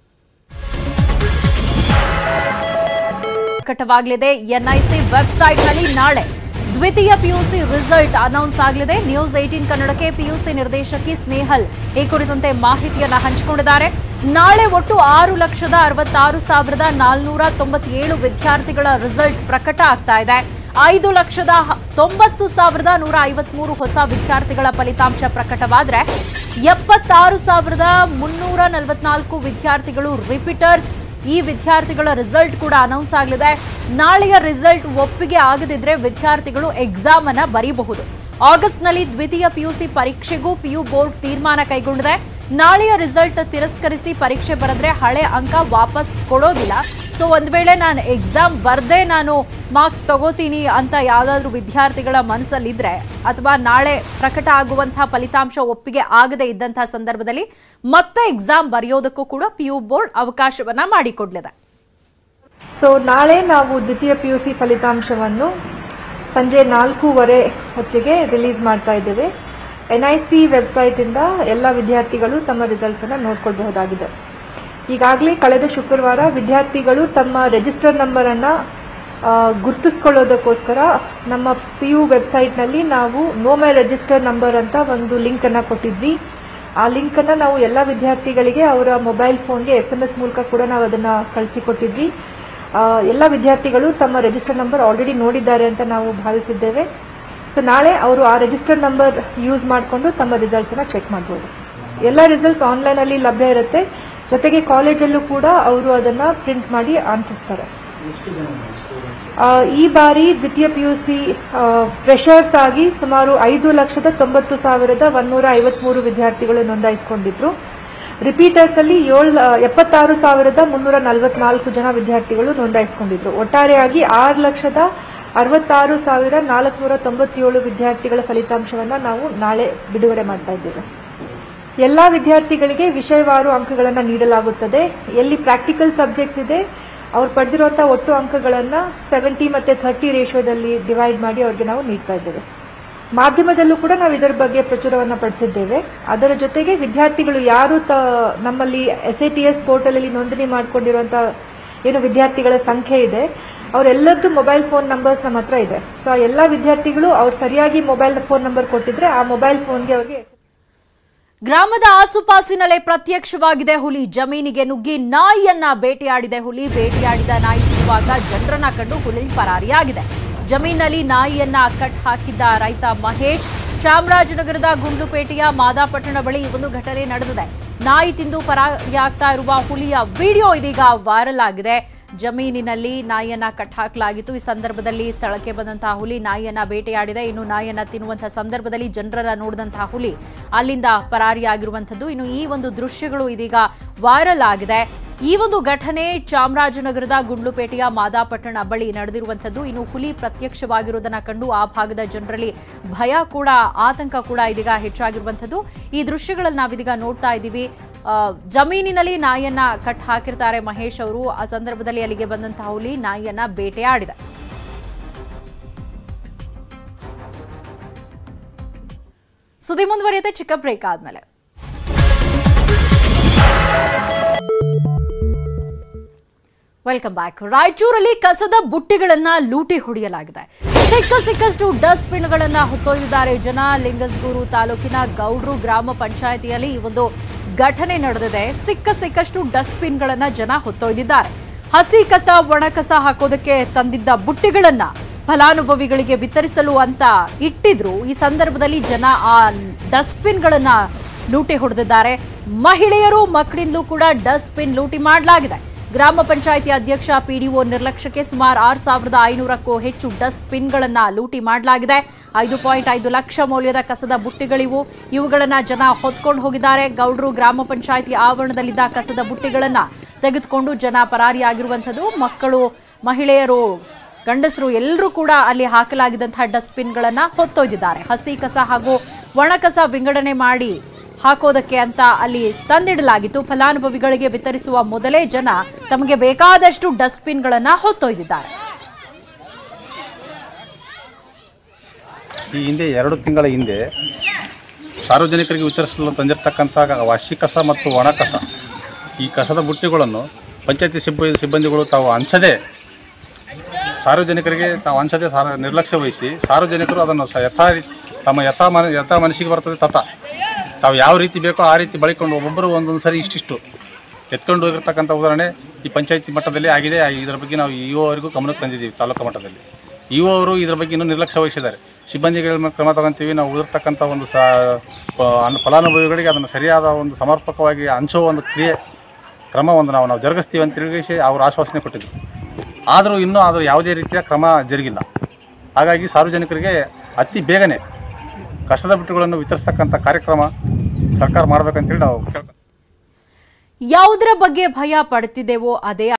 Speaker 1: ಪ್ರಕಟವಾಗಲಿದೆ ಎನ್ಐಸಿ ವೆಬ್ಸೈಟ್ನಲ್ಲಿ ನಾಳೆ ದ್ವಿತೀಯ ಪಿಯುಸಿ ರಿಸಲ್ಟ್ ಅನೌನ್ಸ್ ಆಗಲಿದೆ ನ್ಯೂಸ್ ಏಟೀನ್ ಕನ್ನಡಕ್ಕೆ ಪಿಯುಸಿ ನಿರ್ದೇಶಕಿ ಸ್ನೇಹಲ್ ಈ ಕುರಿತಂತೆ ಮಾಹಿತಿಯನ್ನ ಹಂಚಿಕೊಂಡಿದ್ದಾರೆ ನಾಳೆ ಒಟ್ಟು ಆರು ಲಕ್ಷದ ಅರವತ್ತಾರು ಸಾವಿರದ ನಾಲ್ನೂರ ತೊಂಬತ್ತೇಳು ವಿದ್ಯಾರ್ಥಿಗಳ ರಿಸಲ್ಟ್ ಪ್ರಕಟ ಆಗ್ತಾ ಇದೆ ಐದು ಲಕ್ಷದ ಹ- ತೊಂಬತ್ತು ಸಾವಿರದ ನೂರ ಐವತ್ಮೂರು ಹೊಸ ವಿದ್ಯಾರ್ಥಿಗಳ ಫಲಿತಾಂಶ ಪ್ರಕಟವಾದರೆ ಎಪ್ಪತ್ತಾರು ಸಾವಿರದ ಮುನ್ನೂರ ನಲವತ್ನಾಲ್ಕು ವಿದ್ಯಾರ್ಥಿಗಳು ರಿಪೀಟರ್ಸ್ ಈ ವಿದ್ಯಾರ್ಥಿಗಳ ರಿಸಲ್ಟ್ ಕೂಡ ಅನೌನ್ಸ್ ಆಗಲಿದೆ ನಾಳೆಯ ರಿಸಲ್ಟ್ ಒಪ್ಪಿಗೆ ಆಗದಿದ್ರೆ ವಿದ್ಯಾರ್ಥಿಗಳು ಎಕ್ಸಾಮ್ ಅನ್ನ ಬರೀಬಹುದು ಆಗಸ್ಟ್ನಲ್ಲಿ ದ್ವಿತೀಯ ಪಿಯುಸಿ ಪರೀಕ್ಷೆಗೂ ಪಿಯು ಬೋರ್ಡ್ ತೀರ್ಮಾನ ಕೈಗೊಂಡಿದೆ ನಾಳೆಯ ರಿಸಲ್ಟ್ ತಿರಸ್ಕರಿಸಿ ಪರೀಕ್ಷೆ ಬರೆದ್ರೆ ಹಳೆ ಅಂಕ ವಾಪಸ್ ಕೊಡೋದಿಲ್ಲ ಸೊ ಒಂದ್ ವೇಳೆ ನಾನು ಎಕ್ಸಾಮ್ ಬರ್ದೇ ನಾನು ಮಾರ್ಕ್ಸ್ ತಗೋತೀನಿ ಅಂತ ಯಾವ್ದಾದ್ರು ವಿದ್ಯಾರ್ಥಿಗಳ ಮನಸ್ಸಲ್ಲಿದ್ರೆ ಅಥವಾ ನಾಳೆ ಪ್ರಕಟ ಆಗುವಂತಹ ಫಲಿತಾಂಶ ಒಪ್ಪಿಗೆ ಆಗದೆ ಇದ್ದಂತಹ ಸಂದರ್ಭದಲ್ಲಿ ಮತ್ತೆ ಎಕ್ಸಾಮ್ ಬರೆಯೋದಕ್ಕೂ ಕೂಡ ಪಿಯು ಬೋರ್ಡ್ ಅವಕಾಶವನ್ನ ಮಾಡಿಕೊಡ್ಲಿದೆ
Speaker 7: ಸೊ ನಾಳೆ ನಾವು ದ್ವಿತೀಯ ಪಿ ಯು ಸಿ ಫಲಿತಾಂಶವನ್ನು ಸಂಜೆ ನಾಲ್ಕೂವರೆ ಹೊತ್ತಿಗೆ ರಿಲೀಸ್ ಮಾಡ್ತಾ ಇದ್ದೇವೆ ಎನ್ ಐ ಸಿ ವೆಬ್ಸೈಟಿಂದ ಎಲ್ಲ ವಿದ್ಯಾರ್ಥಿಗಳು ತಮ್ಮ ರಿಸಲ್ಟ್ಸನ್ನು ನೋಡ್ಕೊಳ್ಬಹುದಾಗಿದೆ ಈಗಾಗಲೇ ಕಳೆದ ಶುಕ್ರವಾರ ವಿದ್ಯಾರ್ಥಿಗಳು ತಮ್ಮ ರಿಜಿಸ್ಟರ್ ನಂಬರನ್ನು ಗುರ್ತಿಸ್ಕೊಳ್ಳೋದಕ್ಕೋಸ್ಕರ ನಮ್ಮ ಪಿ ಯು ವೆಬ್ಸೈಟ್ನಲ್ಲಿ ನಾವು ನೋ ಮೈ ರಿಜಿಸ್ಟರ್ ನಂಬರ್ ಅಂತ ಒಂದು ಲಿಂಕನ್ನು ಕೊಟ್ಟಿದ್ವಿ ಆ ಲಿಂಕನ್ನು ನಾವು ಎಲ್ಲ ವಿದ್ಯಾರ್ಥಿಗಳಿಗೆ ಅವರ ಮೊಬೈಲ್ ಫೋನ್ಗೆ ಎಸ್ ಎಂ ಎಸ್ ಮೂಲಕ ಕೂಡ ನಾವು ಅದನ್ನು ಕಳಿಸಿಕೊಟ್ಟಿದ್ವಿ ಆ, ಎಲ್ಲ ವಿದ್ಯಾರ್ಥಿಗಳು ತಮ್ಮ ರಿಜಿಸ್ಟರ್ ನಂಬರ್ ಆಲ್ರೆಡಿ ನೋಡಿದ್ದಾರೆ ಅಂತ ನಾವು ಭಾವಿಸಿದ್ದೇವೆ ಸೊ ನಾಳೆ ಅವರು ಆ ರಿಜಿಸ್ಟರ್ ನಂಬರ್ ಯೂಸ್ ಮಾಡಿಕೊಂಡು ತಮ್ಮ ರಿಸಲ್ಟ್ಸನ್ನ ಚೆಕ್ ಮಾಡ್ಬೋದು ಎಲ್ಲ ರಿಸಲ್ಟ್ಸ್ ಆನ್ಲೈನಲ್ಲಿ ಲಭ್ಯ ಇರುತ್ತೆ ಜೊತೆಗೆ ಕಾಲೇಜಲ್ಲೂ ಕೂಡ ಅವರು ಅದನ್ನು ಪ್ರಿಂಟ್ ಮಾಡಿ ಅಂಟಿಸ್ತಾರೆ ಆ, ಈ ಬಾರಿ ದ್ವಿತೀಯ ಪಿ ಯು ಸಿ ಫ್ರೆಷರ್ಸ್ ಆಗಿ ಸುಮಾರು ಐದು ಲಕ್ಷದ ತೊಂಬತ್ತು ಸಾವಿರದ ಒಂದೂರ ಐವತ್ಮೂರು ವಿದ್ಯಾರ್ಥಿಗಳು ನೋಂದಾಯಿಸಿಕೊಂಡಿದ್ರು ರಿಪೀಟರ್ಸ್ ಅಲ್ಲಿ ಏಳು ಎಪ್ಪತ್ತಾರು ಸಾವಿರದ ಮುನ್ನೂರ ನಲವತ್ನಾಲ್ಕು ಜನ ವಿದ್ಯಾರ್ಥಿಗಳು ನೋಂದಾಯಿಸಿಕೊಂಡಿದ್ರು ಒಟ್ಟಾರೆಯಾಗಿ ಆರು ಲಕ್ಷದ ಅರವತ್ತಾರು ಸಾವಿರ ನಾಲ್ಕುನೂರ ತೊಂಬತ್ತೇಳು ವಿದ್ಯಾರ್ಥಿಗಳ ಫಲಿತಾಂಶವನ್ನ ನಾವು ನಾಳೆ ಬಿಡುಗಡೆ ಮಾಡ್ತಾ ಇದ್ದೇವೆ ಎಲ್ಲಾ ವಿದ್ಯಾರ್ಥಿಗಳಿಗೆ ವಿಷಯವಾರು ಅಂಕಗಳನ್ನು ನೀಡಲಾಗುತ್ತದೆ ಎಲ್ಲಿ ಪ್ರಾಕ್ಟಿಕಲ್ ಸಬ್ಜೆಕ್ಟ್ಸ್ ಇದೆ ಅವ್ರು ಪಡೆದಿರುವಂತಹ ಒಟ್ಟು ಅಂಕಗಳನ್ನ ಸೆವೆಂಟಿ ಮತ್ತೆ ಥರ್ಟಿ ರೇಷಿಯೋದಲ್ಲಿ ಡಿವೈಡ್ ಮಾಡಿ ಅವ್ರಿಗೆ ನಾವು ನೀಡ್ತಾ ಇದ್ದೇವೆ ಮಾಧ್ಯಮದಲ್ಲೂ ಕೂಡ ನಾವು ಇದರ ಬಗ್ಗೆ ಪ್ರಚುರವನ್ನು ಪಡಿಸಿದ್ದೇವೆ ಅದರ ಜೊತೆಗೆ ವಿದ್ಯಾರ್ಥಿಗಳು ಯಾರು ತ ನಮ್ಮಲ್ಲಿ S A T S portal ಅಲ್ಲಿ ನೋಂದಣಿ ಮಾಡಿಕೊಂಡಿರುವಂತಹ ಏನು ವಿದ್ಯಾರ್ಥಿಗಳ ಸಂಖ್ಯೆ ಇದೆ ಅವರೆಲ್ಲರದ್ದು ಮೊಬೈಲ್ ಫೋನ್ ನಂಬರ್ಸ್ ನಮ್ಮ ಹತ್ರ ಇದೆ ಸೊ ಆ ಎಲ್ಲ ವಿದ್ಯಾರ್ಥಿಗಳು ಅವ್ರು ಸರಿಯಾಗಿ ಮೊಬೈಲ್ ಫೋನ್ ನಂಬರ್ ಕೊಟ್ಟಿದ್ರೆ ಆ ಮೊಬೈಲ್ ಫೋನ್ಗೆ ಅವ್ರಿಗೆ
Speaker 1: ಗ್ರಾಮದ ಆಸುಪಾಸಿನಲ್ಲೇ ಪ್ರತ್ಯಕ್ಷವಾಗಿದೆ ಹುಲಿ ಜಮೀನಿಗೆ ನುಗ್ಗಿ ನಾಯಿಯನ್ನ ಬೇಟೆಯಾಡಿದೆ ಹುಲಿ ಬೇಟೆಯಾಡಿದ ನಾಯಿ ಇರುವಾಗ ಜನರನ್ನ ಕಂಡು ಹುಲಿ ಪರಾರಿಯಾಗಿದೆ ಜಮೀನಲ್ಲಿ ನಾಯಿಯನ್ನ ಕಟ್ ಹಾಕಿದ್ದ ರೈತ ಮಹೇಶ್ ಚಾಮರಾಜನಗರದ ಗುಂಡ್ಲುಪೇಟೆಯ ಮಾದಾಪಟ್ಟಣ ಬಳಿ ಈ ಒಂದು ಘಟನೆ ನಡೆದಿದೆ ನಾಯಿ ತಿಂದು ಪರಾರಿಯಾಗ್ತಾ ಇರುವ ಹುಲಿಯ ವಿಡಿಯೋ ಇದೀಗ ವೈರಲ್ ಆಗಿದೆ ಜಮೀನಿನಲ್ಲಿ ನಾಯಿಯನ್ನ ಕಟ್ಟಾಕಲಾಗಿತ್ತು ಈ ಸಂದರ್ಭದಲ್ಲಿ ಸ್ಥಳಕ್ಕೆ ಬಂದಂತಹ ಹುಲಿ ನಾಯಿಯನ್ನ ಬೇಟೆಯಾಡಿದೆ ಇನ್ನು ನಾಯಿಯನ್ನ ತಿನ್ನುವಂತಹ ಸಂದರ್ಭದಲ್ಲಿ ಜನರನ್ನ ನೋಡಿದಂತಹ ಹುಲಿ ಅಲ್ಲಿಂದ ಪರಾರಿಯಾಗಿರುವಂಥದ್ದು ಇನ್ನು ಈ ಒಂದು ದೃಶ್ಯಗಳು ಇದೀಗ ವೈರಲ್ ಆಗಿದೆ ಈ ಒಂದು ಘಟನೆ ಚಾಮರಾಜನಗರದ ಗುಂಡ್ಲುಪೇಟೆಯ ಮಾದಾಪಟ್ಟಣ ಬಳಿ ನಡೆದಿರುವಂಥದ್ದು ಇನ್ನು ಹುಲಿ ಪ್ರತ್ಯಕ್ಷವಾಗಿರುವುದನ್ನ ಕಂಡು ಆ ಭಾಗದ ಜನರಲ್ಲಿ ಭಯ ಕೂಡ ಆತಂಕ ಕೂಡ ಇದೀಗ ಹೆಚ್ಚಾಗಿರುವಂಥದ್ದು ಈ ದೃಶ್ಯಗಳಲ್ಲಿ ನಾವಿದೀಗ ನೋಡ್ತಾ ಇದ್ದೀವಿ ಆ, ಜಮೀನಿನಲ್ಲಿ ನಾಯಿಯನ್ನ ಕಟ್ ಹಾಕಿರ್ತಾರೆ ಮಹೇಶ್ ಅವರು ಆ ಸಂದರ್ಭದಲ್ಲಿ ಅಲ್ಲಿಗೆ ಬಂದಂತಹ ಹುಲಿ ನಾಯಿಯನ್ನ ಬೇಟೆಯಾಡಿದೆ ಸುದ್ದಿ ಮುಂದುವರಿಯುತ್ತೆ ಚಿಕ್ಕ ಬ್ರೇಕ್ ಆದ್ಮೇಲೆ ವೆಲ್ಕಮ್ ಬ್ಯಾಕ್ ರಾಯಚೂರಲ್ಲಿ ಕಸದ ಬುಟ್ಟಿಗಳನ್ನ ಲೂಟಿ ಹೊಡೆಯಲಾಗಿದೆ ಸಿಕ್ಕ ಸಿಕ್ಕಷ್ಟು ಡಸ್ಟ್ಬಿನ್ಗಳನ್ನ ಹೊತ್ತೊಯ್ದಿದ್ದಾರೆ ಜನ ಲಿಂಗಸ್ಗೂರು ತಾಲೂಕಿನ ಗೌಡ್ರು ಗ್ರಾಮ ಪಂಚಾಯಿತಿಯಲ್ಲಿ ಈ ಒಂದು ಘಟನೆ ನಡೆದಿದೆ ಸಿಕ್ಕ ಸಿಕ್ಕಷ್ಟು ಡಸ್ಟ್ಬಿನ್ಗಳನ್ನ ಜನ ಹೊತ್ತೊಯ್ದಿದ್ದಾರೆ ಹಸಿ ಕಸ ಒಣ ಕಸ ಹಾಕೋದಕ್ಕೆ ತಂದಿದ್ದ ಬುಟ್ಟಿಗಳನ್ನ ಫಲಾನುಭವಿಗಳಿಗೆ ವಿತರಿಸಲು ಅಂತ ಇಟ್ಟಿದ್ರು ಈ ಸಂದರ್ಭದಲ್ಲಿ ಜನ ಆ ಡಸ್ಟ್ಬಿನ್ಗಳನ್ನ ಲೂಟಿ ಹೊಡೆದಿದ್ದಾರೆ ಮಹಿಳೆಯರು ಮಕ್ಕಳಿಂದಲೂ ಕೂಡ ಡಸ್ಟ್ಬಿನ್ ಲೂಟಿ ಮಾಡಲಾಗಿದೆ ಗ್ರಾಮ ಪಂಚಾಯಿತಿ ಅಧ್ಯಕ್ಷ ಪಿಡಿಒ ನಿರ್ಲಕ್ಷ್ಯಕ್ಕೆ ಸುಮಾರು ಆರು ಸಾವಿರದ ಐನೂರಕ್ಕೂ ಹೆಚ್ಚು ಡಸ್ಟ್ಬಿನ್ಗಳನ್ನ ಲೂಟಿ ಮಾಡಲಾಗಿದೆ ಐದು ಪಾಯಿಂಟ್ ಐದು ಲಕ್ಷ ಮೌಲ್ಯದ ಕಸದ ಬುಟ್ಟಿಗಳಿವು ಇವುಗಳನ್ನ ಜನ ಹೊತ್ಕೊಂಡು ಹೋಗಿದ್ದಾರೆ ಗೌಡ್ರು ಗ್ರಾಮ ಪಂಚಾಯಿತಿ ಆವರಣದಲ್ಲಿದ್ದ ಕಸದ ಬುಟ್ಟಿಗಳನ್ನ ತೆಗೆದುಕೊಂಡು ಜನ ಪರಾರಿಯಾಗಿರುವಂಥದ್ದು ಮಕ್ಕಳು ಮಹಿಳೆಯರು ಗಂಡಸರು ಎಲ್ಲರೂ ಕೂಡ ಅಲ್ಲಿ ಹಾಕಲಾಗಿದ್ದಂತಹ ಡಸ್ಟ್ಬಿನ್ಗಳನ್ನ ಹೊತ್ತೊಯ್ದಿದ್ದಾರೆ ಹಸಿ ಕಸ ಹಾಗೂ ಒಣ ಕಸ ವಿಂಗಡಣೆ ಮಾಡಿ ಹಾಕೋದಕ್ಕೆ ಅಂತ ಅಲ್ಲಿ ತಂದಿಡಲಾಗಿತ್ತು ಫಲಾನುಭವಿಗಳಿಗೆ ವಿತರಿಸುವ ಮೊದಲೇ ಜನ ತಮಗೆ ಬೇಕಾದಷ್ಟು ಡಸ್ಟ್ಬಿನ್ಗಳನ್ನ ಹೊತ್ತೊಯ್ದಿದ್ದಾರೆ
Speaker 8: ಈ ಹಿಂದೆ ಎರಡು ತಿಂಗಳ ಹಿಂದೆ ಸಾರ್ವಜನಿಕರಿಗೆ ವಿತರಿಸಲು ತಂದಿರತಕ್ಕಂಥ ವಾಸಿ ಕಸ ಮತ್ತು ಒಣ ಕಸ ಈ ಕಸದ ಬುಟ್ಟಿಗಳನ್ನು ಪಂಚಾಯತಿ ಸಿಬ್ಬಂದಿ ಸಿಬ್ಬಂದಿಗಳು ತಾವು ಹಂಚದೆ ಸಾರ್ವಜನಿಕರಿಗೆ ತಾವು ಹಂಚದೆ ಸಾರ ನಿರ್ಲಕ್ಷ್ಯ ವಹಿಸಿ ಸಾರ್ವಜನಿಕರು ಅದನ್ನು ಸ ಯಥಾ ರೀ- ತಮ್ಮ ಯಥಾ ಮನ ಯಥಾ ಮನಸ್ಸಿಗೆ ಬರ್ತದೆ ತತ ತಾವು ಯಾವ ರೀತಿ ಬೇಕೋ ಆ ರೀತಿ ಬಳಕೊಂಡು ಒಬ್ಬೊಬ್ಬರು ಒಂದೊಂದು ಸರಿ ಇಷ್ಟಿಷ್ಟು ಎತ್ಕೊಂಡು ಹೋಗಿರ್ತಕ್ಕಂಥ ಉದಾಹರಣೆ ಈ ಪಂಚಾಯತಿ ಮಟ್ಟದಲ್ಲಿ ಆಗಿದೆ ಆ- ಇದರ ಬಗ್ಗೆ ನಾವು ಇ ಅವರಿಗೂ ಗಮನಕ್ಕೆ ತಂದಿದ್ದೀವಿ ತಾಲೂಕು ಮಟ್ಟದಲ್ಲಿ ಇ ಅವರು ಇದರ ಬಗ್ಗೆ ಇನ್ನೂ ನಿರ್ಲಕ್ಷ್ಯ ವಹಿಸಿದ್ದಾರೆ ಸಿಬ್ಬಂದಿಗಳ ಮೇಲೆ ಕ್ರಮ ತಗೊಂತೀವಿ ನಾವು ಉಳಿರ್ತಕ್ಕಂಥ ಒಂದು ಸಾ ಪ- ಅನ್ನ- ಫಲಾನುಭವಿಗಳಿಗೆ ಅದನ್ನು ಸರಿಯಾದ ಒಂದು ಸಮರ್ಪಕವಾಗಿ ಹಂಚುವ ಒಂದು ಕ್ರಿಯೆ ಕ್ರಮ ಒಂದು ನಾವು ನಾವು ಜರುಗಿಸ್ತೀವಿ ಅಂತ ತಿಳಿಸಿ ಅವರು ಆಶ್ವಾಸನೆ ಕೊಟ್ಟಿದ್ರು ಆದರೂ ಇನ್ನೂ ಅದು ಯಾವುದೇ ರೀತಿಯ ಕ್ರಮ ಜರುಗಿಲ್ಲ ಹಾಗಾಗಿ ಸಾರ್ವಜನಿಕರಿಗೆ ಅತಿ ಬೇಗನೆ ಕಷ್ಟದ ಬಿಟ್ಟುಗಳನ್ನು ವಿತರಿಸ್ತಕ್ಕಂಥ ಕಾರ್ಯಕ್ರಮ ಸರ್ಕಾರ ಮಾಡಬೇಕಂತೇಳಿ ನಾವು ಕೇಳ್ಕೊತೀವಿ
Speaker 1: ಯಾವುದರ ಬಗ್ಗೆ ಭಯ ಪಡ್ತಿದ್ದೇವೋ ಅದೇ